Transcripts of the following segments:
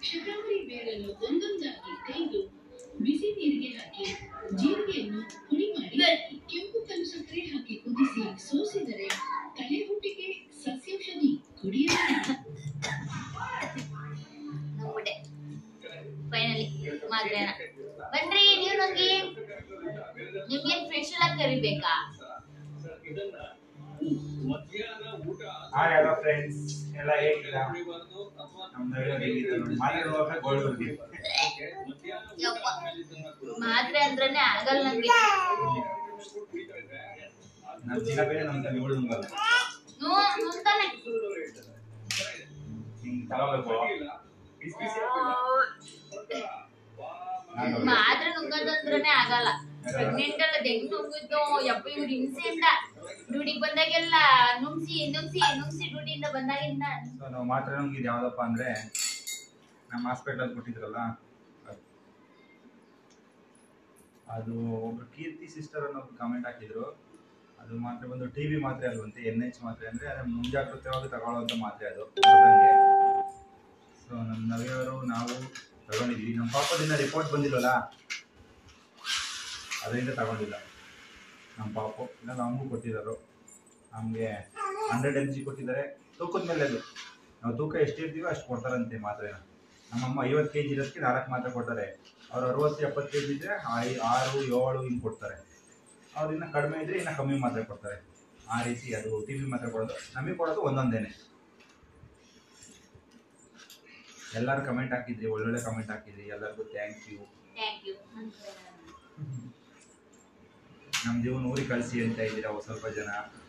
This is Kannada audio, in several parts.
ಶತಾವರಿ ಬೇರನ್ನು ಒಂದೊಂದಾಗಿ ತೆಗೆದು ಬಿಸಿ ನೀರಿಗೆ ಹಾಕಿ ಜೀರಿಗೆಯನ್ನು ಪುಡಿ ಮಾಡಿ ಕೆಂಪು ಕಲ್ಲು ಸಕ್ಕರೆ ಹಾಕಿ ಕುದಿಸಿ ಸೋಸಿದರೆ ತಲೆ ಹುಟ್ಟಿಗೆ ಸಸ್ಯೌಷಧಿ ಕುಡಿಯಬೇಕು ನೋಡ್ಬಿಟ್ಟೆ ಫೈನಲಿ ಮಾತ್ರೆನ ಬನ್ರಿ ನೀವು ನಂಗೆ ನಿಮ್ಗೆ ಸ್ಪೆಷಲ್ ಆಗಿ ಕರಿಬೇಕಾ ಹಾಯ್ ಹಲೋ ಫ್ರೆಂಡ್ಸ್ ಎಲ್ಲ ಹೇಗಿಲ್ಲ ನಮ್ದು ಹೇಗಿತ್ತು ನೋಡಿ ಮಾತಾಡುವಾಗ ಗೋಲ್ಡ್ ಯಪ್ಪ ಮಾತ್ರೆ ಅಂದ್ರೇನೆ ಆಗಲ್ಲ ನಂಗೆ ನಮ್ಮ ದಿನ ಬೇರೆ ನಮ್ಮ ಇವಳು ನುಂಗಲ್ಲ ನೂ ನುಂಗ್ತಾನೆ ಹಿಂಗ್ ತಗೋಬೇಕು ನಾನು ಮಾತ್ರೆ ನುಂಗೋದು ಅಂದ್ರೇನೆ ಆಗಲ್ಲ ಪ್ರೆಗ್ನೆಂಟ್ ಎಲ್ಲ ಹೆಂಗ್ ನುಂಗಿದ್ದು ಯಪ್ಪ ಇವ್ರ ಹಿಂಸೆಯಿಂದ ಡ್ಯೂಟಿಗೆ ಬಂದಾಗೆಲ್ಲ ನುಂಗ್ಸಿ ನುಂಗ್ಸಿ ನುಂಗ್ಸಿ ಡ್ಯೂಟಿಯಿಂದ ಬಂದಾಗಿಂದ ಸೊ ನಾವು ಮಾತ್ರ ನುಂಗಿದ್ದು ಯಾವ್ದಪ್ಪ ಅಂದ್ರೆ ನಮ್ಮ ಹಾಸ್ಪಿಟಲ್ ಕೊಟ್ಟಿದ್ರಲ್ಲ ಅದು. ಅದು ಒಬ್ರು ಕೀರ್ತಿ ಸಿಸ್ಟರ್ ಅನ್ನೋ ಕಮೆಂಟ್ ಹಾಕಿದ್ರು ಅದು ಮಾತ್ರ ಬಂದು ಟಿ ವಿ ಮಾತ್ರೆ ಅಲ್ವಂತೆ ಎನ್ ಎಚ್ ಮಾತ್ರೆ ಅಂದ್ರೆ ಅದೇ ಮುಂಜಾಗ್ರತೆಯಾಗಿ ತಗೊಳ್ಳೋಂಥ ಮಾತ್ರೆ ಅದು ಸೊ ನಮ್ಮ ನವಿಯವರು ನಾವು ತಗೊಂಡಿದ್ವಿ ನಮ್ಮ ಪಾಪದಿಂದ ರಿಪೋರ್ಟ್ ಬಂದಿಲ್ವಲ್ಲ ಅದರಿಂದ ತಗೊಂಡಿಲ್ಲ ನಮ್ಮ ಪಾಪು ಇಲ್ಲ ನಮಗೂ ಕೊಟ್ಟಿದ್ದಾರೆ ನಮಗೆ ಹಂಡ್ರೆಡ್ ಎಮ್ ಜಿ ಕೊಟ್ಟಿದ್ದಾರೆ ತೂಕದ ಮೇಲೆ ಅದು ನಾವು ತೂಕ ಎಷ್ಟು ಇರ್ತೀವೋ ಅಷ್ಟು ಕೊಡ್ತಾರಂತೆ ಮಾತ್ರೆನ ನಮ್ಮಮ್ಮ ಐವತ್ತು ಕೆ ಜಿ ಇರೋದಕ್ಕೆ ನಾಲ್ಕು ಮಾತ್ರೆ ಕೊಡ್ತಾರೆ ಅವ್ರು ಅರವತ್ತು ಎಪ್ಪತ್ತು ಕೆ ಜಿ ಇದ್ದರೆ ಐ ಆರು ಏಳು ಹಿಂಗೆ ಕೊಡ್ತಾರೆ ಅವ್ರು ಇನ್ನೂ ಕಡಿಮೆ ಇದ್ದರೆ ಇನ್ನೂ ಕಮ್ಮಿ ಮಾತ್ರೆ ಕೊಡ್ತಾರೆ ಆ ರೀತಿ ಅದು ಟಿ ವಿ ಮಾತ್ರೆ ಕೊಡೋದು ನಮಗೆ ಕೊಡೋದು ಒಂದೊಂದೇನೆ ಎಲ್ಲರೂ ಕಮೆಂಟ್ ಹಾಕಿದ್ರಿ ಒಳ್ಳೊಳ್ಳೆ ಕಮೆಂಟ್ ಹಾಕಿದ್ರಿ ಎಲ್ಲರಿಗೂ ಥ್ಯಾಂಕ್ ಯು ಥ್ಯಾಂಕ್ ಯು ನಮ್ಮ ಜೀವನ ಊರಿಗೆ ಕಳಿಸಿ ಅಂತ ಇದ್ದೀರಾ ಒಂದ್ ಸ್ವಲ್ಪ ಜನ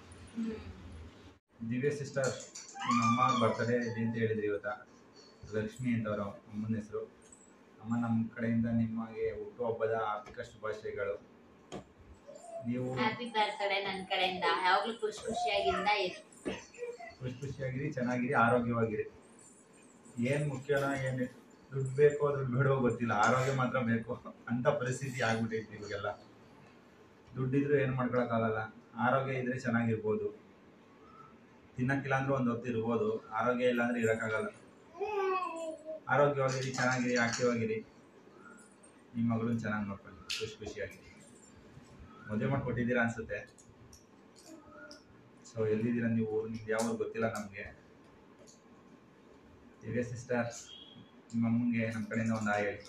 ದಿವ್ಯ ಸಿಸ್ಟರ್ ನಿಮ್ಮ ಅಮ್ಮ ಬರ್ತಡೇ ಇದೆ ಅಂತ ಹೇಳಿದ್ರಿ ಇವತ್ತ ಲಕ್ಷ್ಮಿ ಅಂತ ಅವರ ಅಮ್ಮನ ಹೆಸರು ಅಮ್ಮ ನಮ್ಮ ಕಡೆಯಿಂದ ನಿಮಗೆ ಹುಟ್ಟುಹಬ್ಬದ ಆರ್ಥಿಕ ಶುಭಾಶಯಗಳು ನೀವು ಹ್ಯಾಪಿ ಬರ್ತ್ಡೇ ನನ್ನ ಕಡೆಯಿಂದ ಯಾವಾಗ್ಲೂ ಖುಷಿ ಖುಷಿಯಾಗಿಂದ ಇರಿ ಖುಷಿ ಖುಷಿಯಾಗಿರಿ ಚೆನ್ನಾಗಿರಿ ಆರೋಗ್ಯವಾಗಿರಿ ಏನು ಮುಖ್ಯನೋ ಏನು ದುಡ್ಡು ಬೇಕೋ ದುಡ್ಡು ಬೇಡೋ ಗೊತ್ತಿಲ್ಲ ಆರೋಗ್ಯ ಮಾತ್ರ ಬೇಕು ಅಂತ ಪರಿಸ್ಥಿತಿ ಆಗ್ಬಿಟ್ಟೈತಿ ಇವಾಗೆಲ್ಲ ದುಡ್ಡಿದ್ರು ಏನು ಮಾಡ್ಕೊಳಕ್ಕಾಗಲ್ಲ ಆರೋಗ್ಯ ಇದ್ರೆ ಚೆನ್ನಾಗಿರ್ಬೋದು ತಿನ್ನಕ್ಕಿಲ್ಲ ಅಂದ್ರೆ ಒಂದು ಹೊತ್ತು ಇರ್ಬೋದು ಆರೋಗ್ಯ ಇಲ್ಲ ಅಂದ್ರೆ ಇರೋಕ್ಕಾಗಲ್ಲ ಆರೋಗ್ಯವಾಗಿರಿ ಚೆನ್ನಾಗಿರಿ ಆಕ್ಟಿವ್ ಆಗಿರಿ ನಿಮ್ಮ ಮಗಳನ್ನ ಚೆನ್ನಾಗಿ ನೋಡ್ಕೊಳ್ಳಿ ಖುಷಿ ಖುಷಿಯಾಗಿ ಮದುವೆ ಮಾಡಿಕೊಟ್ಟಿದ್ದೀರಾ ಅನ್ಸುತ್ತೆ ಸೊ ಎಲ್ಲಿದ್ದೀರಾ ನೀವು ನಿಮ್ದು ಯಾವ ಊರು ಗೊತ್ತಿಲ್ಲ ನಮಗೆ ದಿವ್ಯ ಸಿಸ್ಟರ್ ನಿಮ್ಮ ಅಮ್ಮಂಗೆ ನಮ್ಮ ಕಡೆಯಿಂದ ಒಂದು ಆಯ್ ಹೇಳಿ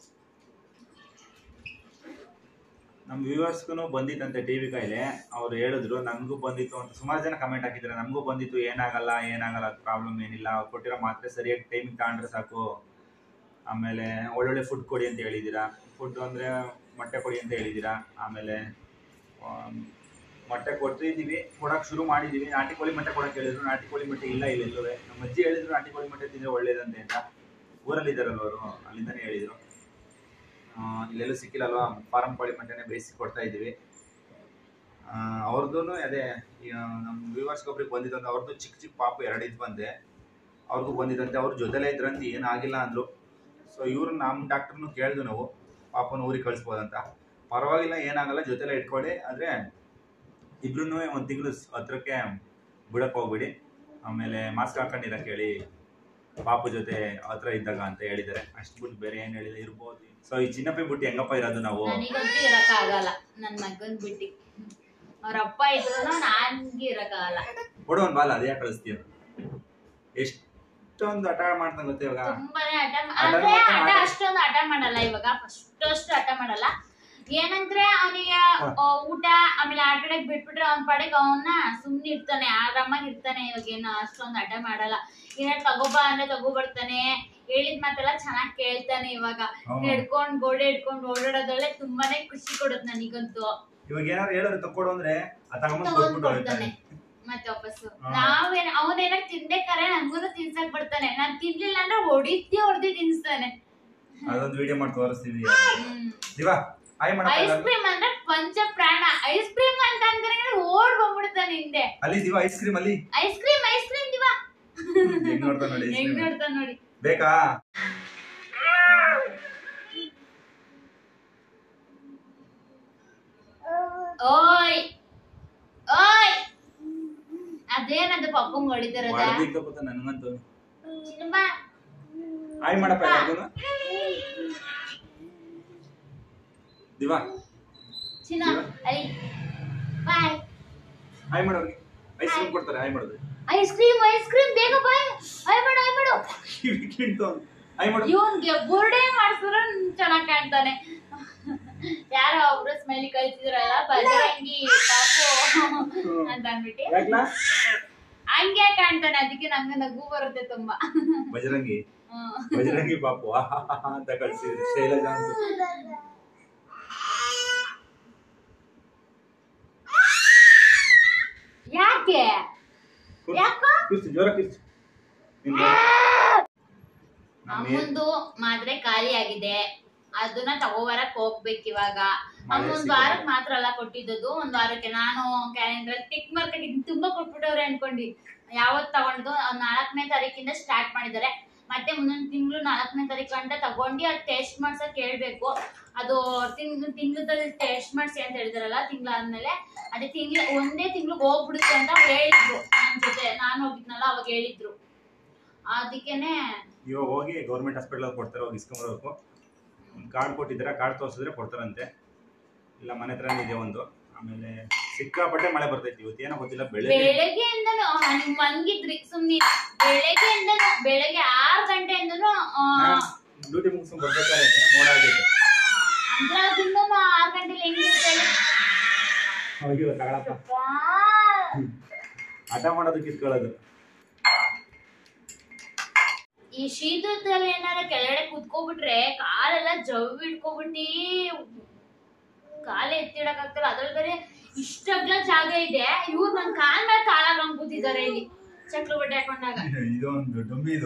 ನಮ್ಮ ವ್ಯೂವರ್ಸ್ಗೂ ಬಂದಿತ್ತಂತೆ ಟಿ ವಿ ಕಾಯಿಲೆ ಅವ್ರು ಹೇಳಿದ್ರು ನನಗೂ ಬಂದಿತ್ತು ಅಂತ ಸುಮಾರು ಜನ ಕಮೆಂಟ್ ಹಾಕಿದ್ದಾರೆ ನಮಗೂ ಬಂದಿತ್ತು ಏನಾಗಲ್ಲ ಏನಾಗಲ್ಲ ಪ್ರಾಬ್ಲಮ್ ಏನಿಲ್ಲ ಅವ್ರು ಕೊಟ್ಟಿರೋ ಮಾತ್ರೆ ಸರಿಯಾಗಿ ಟೈಮಿಗೆ ತಗೊಂಡ್ರೆ ಸಾಕು ಆಮೇಲೆ ಒಳ್ಳೊಳ್ಳೆ ಫುಡ್ ಕೊಡಿ ಅಂತ ಹೇಳಿದ್ದೀರಾ ಫುಡ್ ಅಂದರೆ ಮೊಟ್ಟೆ ಕೊಡಿ ಅಂತ ಹೇಳಿದ್ದೀರಾ ಆಮೇಲೆ ಆಮ್, ಮೊಟ್ಟೆ ಕೊಟ್ಟಿದ್ದೀವಿ ಕೊಡೋಕೆ ಶುರು ಮಾಡಿದ್ದೀವಿ ನಾಟಿ ಕೋಳಿ ಮೊಟ್ಟೆ ಕೊಡೋಕೆ ಹೇಳಿದ್ರು ನಾಟಿ ಕೋಳಿ ಮೊಟ್ಟೆ ಇಲ್ಲ ಇಲ್ಲ ಇಲ್ಲವೇ ನಮ್ಮ ಅಜ್ಜಿ ಹೇಳಿದ್ರು ನಾಟಿ ಕೋಳಿ ಮೊಟ್ಟೆ ತಿಂದರೆ ಒಳ್ಳೇದಂತೆ ಅಂತ ಊರಲ್ಲಿ ಇದ್ದಾರಲ್ವ ಅವರು ಅಲ್ಲಿಂದನೇ ಹೇಳಿದರು ಇಲ್ಲೆಲ್ಲೂ ಸಿಕ್ಕಿಲ್ಲಲ್ವಾ ಫಾರಂ ಕೋಳಿ ಮೊಟ್ಟೆನೇ ಬೇಯಿಸಿ ಕೊಡ್ತಾ ಇದ್ದೀವಿ ಅವ್ರದ್ದು ಅದೇ ಈ, ನಮ್ಮ ವ್ಯೂವರ್ಸ್ಗೆ ಒಬ್ರಿಗೆ ಬಂದಿದ್ದಂತೆ ಅವ್ರದ್ದು ಚಿಕ್ಕ ಚಿಕ್ಕ ಪಾಪು ಎರಡು ಇದು ಬಂದೆ ಅವ್ರಿಗೂ ಬಂದಿದ್ದಂತೆ ಅವ್ರ ಜೊತೆಲೇ ಇದ್ರಂತೆ ಏನಾಗಿಲ್ಲ ಅಂದರು ಸೊ ಇವ್ರು ನಮ್ಮ ಡಾಕ್ಟ್ರನ್ನು ಕೇಳಿದ್ವು ನಾವು ಪಾಪನ ಊರಿಗೆ ಕಳಿಸ್ಬೋದಂತ ಪರವಾಗಿಲ್ಲ ಏನಾಗಲ್ಲ ಜೊತೆಲೇ ಇಟ್ಕೊಳ್ಳಿ ಆದರೆ ಇಬ್ರು ಒಂದು ತಿಂಗಳು ಹತ್ರಕ್ಕೆ ಬಿಡಕ್ಕೆ ಹೋಗ್ಬಿಡಿ ಆಮೇಲೆ ಮಾಸ್ಕ್ ಹಾಕೊಂಡಿರಕ್ಕೆ ಹೇಳಿ ಪಾಪು ಜೊತೆ ಹತ್ರ ಇದ್ದಾಗ ಅಂತ ಹೇಳಿದ್ದಾರೆ ಅಷ್ಟು ಬಿಟ್ಟು ಬೇರೆ ಏನು ಹೇಳಿಲ್ಲ ಇರ್ಬೋದು ಸೊ ಈ ಚಿನ್ನಪ್ಪಿ ಬಿಟ್ಟು ಹೆಂಗಪ್ಪ ಇರೋದು ನಾವು ನನಗಂತೂ ಇರಕ್ಕಾಗಲ್ಲ ನನ್ನ ಮಗನ್ ಬಿಟ್ಟು ಅವ್ರ ಅಪ್ಪ ಇದ್ರು ನನ್ಗೆ ಇರಕ್ಕಾಗಲ್ಲ ಕೊಡು ಒಂದು ಬಾಲ ಅದೇ ಕಳಿಸ್ತೀಯ ಎಷ್ಟೊಂದು ಹಠ ಮಾಡ್ತಾನೆ ಗೊತ್ತಾ ಇವಾಗ ತುಂಬಾನೇ ಹಠ ಮಾ- ಹಠ ಅಂದ್ರೆ ಮಾಡ್ತಾನೆ, ಹಠ ಹಠ. ಅಷ್ಟೊಂದು ಹಠ ಮಾಡಲ್ಲ ಇವಾಗ ಫಸ್ಟ್ ಅಷ್ಟು ಹಠ ಮಾಡಲ್ಲ ಏನಂದ್ರೆ ಅವನಿಗೆ ಊಟ ಆಮೇಲೆ ಆಟ ಆಡಕ್ ಬಿಟ್ಬಿಟ್ರೆ ಅವ್ನ ಪಡೆಗೆ ಅವನ್ನ ಸುಮ್ನೆ ಇರ್ತಾನೆ ಆರಾಮಾಗಿ ಇರ್ತಾನೆ ಇವಾಗ ಏನು ಅಷ್ಟೊಂದು ಹಠ ಮಾಡಲ್ಲ ಏನಾದ್ರು ತಗೋಬಾ ಅಂದ್ರೆ ತಗೋ ಬರ್ತಾನೆ ಹೇಳಿದ ಮಾತೆಲ್ಲ ಚೆನ್ನಾಗ್ ಕೇಳ್ತಾನೆ ಇವಾಗ ಹ್ಮ್. ಹಿಡ್ಕೊಂಡ್ ಗೋಡೆ ಹಿಡ್ಕೊಂಡ್ ಓಡಾಡೋದ್ರಲ್ಲೇ ತುಂಬಾನೇ ಖುಷಿ ಕೊಡುತ್ತೆ ನನಗಂತೂ ಇವಾಗ ಏನಾದ್ರು ಹೇಳಿದ್ರೆ ತಕ್ಕೊಡು ಅಂದ್ರೆ ಆ ತಗೊಂಡ್ ತಗೊಂಡ್ ಕೊಟ್ಬಿಟ್ಟು ಕೊಡ್ತಾನೆ ಹೋಗ್ತಾನೆ ಮತ್ತೆ ವಾಪಸ್ಸು ಹಾ. ನಾವೇನ ಅವನೇನ ತಿನ್ಬೇಕಾರೆ ನನ್ಗೂ ತಿನ್ಸಕ್ ಬರ್ತಾನೆ ನಾನ್ ತಿನ್ಲಿಲ್ಲ ಅಂದ್ರೆ ಹೊಡಿತಿ ಹೊಡ್ದಿ ತಿನ್ಸ್ತಾನೆ ಅದೊಂದು ವಿಡಿಯೋ ಮಾಡಿ ತೋರಿಸ್ತೀವಿ ಹ್ಮ್ ದಿವಾ ಆಯ್ ಐಸ್ ಮಾಡಲ್ಲ ಕ್ರೀಮ್ ಅಂದ್ರೆ ಪಂಚ ಪ್ರಾಣ ಐಸ್ ಕ್ರೀಮ್ ಅಂತ ಅಂದ್ರೆ ಓಡ್ ಬಂದ್ಬಿಡ್ತಾನೆ ಹಿಂದೆ ಅಲ್ಲಿ ದಿವಾ ಐಸ್ ಕ್ರೀಮ್ ಅಲ್ಲಿ ice cream ice cream Diva ಹೆಂಗ್ ನೋಡ್ತಾ ನೋಡಿ ಐಸ್ ಹೆಂಗ್ ಕ್ರೀಮ್ ನೋಡ್ತಾನ ನೋಡಿ ಬೇಕಾ ಓಯ್ ಓಯ್ ಅದೇನದು ಪಪ್ಪಂಗ್ ಹೊಡಿತಿರೋದ ಹೊಡೆದಿಕ್ಕ ಗೊತ್ತಾ ನನಗಂತೂ ಚಿನ್ನಮ್ಮ ಹಾಯ್ ಮಾಡಪ್ಪ ಎಲ್ಲರಿಗೂ ದಿವಾ ಚಿನ್ನ ಐ ಬಾಯ್ ಹಾಯ್ ಮಾಡೋರಿಗೆ ಐಸ್ ಕ್ರೀಮ್ ಕೊಡ್ತಾರೆ ಹಾಯ್ ಮಾಡೋದು ಐಸ್ ಕ್ರೀಮ್ ಐಸ್ ಕ್ರೀಮ್ ಬೇಗ ಬಾಯ್ ಐ ಮಾಡು ಐ ಮಾಡು ಕಿವಿ ಕಿಂಟು ಹಾಯ್ ಮಾಡೋದು ಇವನ್ಗೆ ಬುರ್ಡೆ ಮಾಡ್ಸಿದ್ರೆ ಚೆನ್ನಾಗ್ ಕಾಣ್ತಾನೆ ಯಾರೋ ಒಬ್ರು ಸ್ಮೈಲಿ ಕಳ್ಸಿದ್ರಲ್ಲ ಬಜರಂಗಿ ಪಾಪು ಅಂತ ಅಂದ್ಬಿಟ್ಟು ಯಾಕ್ಲಾ ಹಂಗೆ ಕಾಣ್ತಾನೆ ಅದಕ್ಕೆ ನಂಗೆ ನಗು ಬರುತ್ತೆ ತುಂಬಾ ಬಜರಂಗಿ ಹ್ಮ್. ಬಜರಂಗಿ ಪಾಪು ಆಹಾಹಾಹಾ ಅಂತ ಕಳ್ಸಿದ್ರು ಶೈಲಜಾ ಅಂತ ಯಾಕೆ ಯಾಕೋ? ಕಿರ್ಚು ಜೋರ ಕಿರ್ಚು ನಿನ್ ನಮ್ಮ ಅಮ್ಮಂದು ಮಾತ್ರೆ ಖಾಲಿ ಆಗಿದೆ ಅದನ್ನ ತಗೋಬರಕ್ ಹೋಗ್ಬೇಕು ಇವಾಗ ಮಳೆ ಅಮ್ಮ ಒಂದ್ ಸಿಕ್ಕಿದೆ. ವಾರಕ್ ಮಾತ್ರ ಅಲ್ಲ ಕೊಟ್ಟಿದ್ದದು ಒಂದ್ ವಾರಕ್ಕೆ ನಾನು ಕ್ಯಾಲೆಂಡರ್ ಟಿಕ್ ಮಾರ್ಕೆಟ್ ತುಂಬಾ ಕೊಟ್ಬಿಟ್ಟವ್ರೆ ಅನ್ಕೊಂಡಿ ಯಾವತ್ ತಗೊಂಡು ಒಂದ್ ನಾಲ್ಕನೇ ತಾರೀಕಿಂದ ಸ್ಟಾರ್ಟ್ ಮಾಡಿದ್ದಾರೆ ಮತ್ತೆ ಮುಂದೊಂದ್ ತಿಂಗಳು ನಾಲ್ಕನೇ ತಾರೀಕು ಅಂತ ತಗೊಂಡು ಅದು ಟೆಸ್ಟ್ ಮಾಡ್ಸಕ್ ಹೇಳ್ಬೇಕು ಅದು ತಿಂಗ್ ತಿಂಗ್ಳದಲ್ಲಿ ಟೆಸ್ಟ್ ಮಾಡ್ಸಿ ಅಂತ ಹೇಳಿದಾರಲ್ಲ ತಿಂಗಳಾದ್ಮೇಲೆ ಅದೇ ತಿಂಗ್ಳ ಒಂದೇ ತಿಂಗ್ಳಿಗೆ ಹೋಗ್ಬಿಡುತ್ತೆ ಅಂತ ಹೇಳಿದ್ರು ನನ್ ಜೊತೆ ನಾನು ಹೋಗಿದ್ನಲ್ಲ ಅವಾಗ ಹೇಳಿದ್ರು ಅದಕ್ಕೇನೆ ಇವಾಗ ಹೋಗಿ ಗೌರ್ಮೆಂಟ್ ಹಾಸ್ಪಿಟಲ್ ಕೊಡ್ತಾರೆ ಹೋಗಿ ಇಸ್ಕೊಂಬರ್ಬೇಕು ಒಂದು ಕಾರ್ಡ್ ಕೊಟ್ಟಿದ್ದಾರೆ ಕಾರ್ಡ್ ತೋರಿಸಿದ್ರೆ ಕೊಡ್ತಾರಂತೆ ಇಲ್ಲ ಮನೆ ಹತ್ರನೇ ಇದೆ ಒಂದು ಆಮೇಲೆ ಸಿಕ್ಕಾಪಟ್ಟೆ ಮಳೆ ಬರ್ತೈತಿ ಇವತ್ತು ಏನೋ ಗೊತ್ತಿಲ್ಲ ಬೆಳೆ ಬೆಳಗ್ಗೆಯಿಂದನು ನೀವು ಮನ್ಗಿದ್ರಿ ಸುಮ್ನಿ ಬೆಳಗ್ಗೆಯಿಂದನು ಬೆಳಗ್ಗೆ ಆರ್ ಗಂಟೆಯಿಂದನು ಆ, ಡ್ಯೂಟಿ ಮುಗಿಸ್ಕೊಂಡು ಬರ್ಬೇಕಾದ್ರೆ ಮೋಡ ಆಗೈತೆ ಅಂದ್ರೆ ಅದನ್ನು ಆರ್ ಗಂಟೆಲಿ ಹೆಂಗಿರುತ್ತೆ ಹೇಳಿ? ಅಯ್ಯೋ ತಗೊಳಪ್ಪ ಅಪ್ಪಾ. ಹಠ ಮಾಡೋದು ಕಿತ್ಕೊಳ್ಳೋದು ಈ ಶೀತದಲ್ಲಿ ಏನಾರ ಕೆಳಗಡೆ ಕುತ್ಕೋಬಿಟ್ರೆ ಕಾಲೆಲ್ಲ ಜವ್ ಇಟ್ಕೊಬಿಟ್ಟಿ ಕಾಲೇ ಎತ್ತಿಡಕ್ ಆಗ್ತಲ್ಲ ಅದ್ರಲ್ಲಿ ಬೇರೆ ಇಷ್ಟಗ್ಲ ಜಾಗ ಇದೆ ಇವ್ರು ನನ್ ಕಾಲ್ ಮೇಲೆ ಕಾಲಾಗ ಕೂತಿದ್ದಾರೆ ಇಲ್ಲಿ ಚಕ್ರ ಬಟ್ಟೆ ಹಾಕೊಂಡಾಗ ಇದೊಂದು ಡುಂಬಿ ಇದು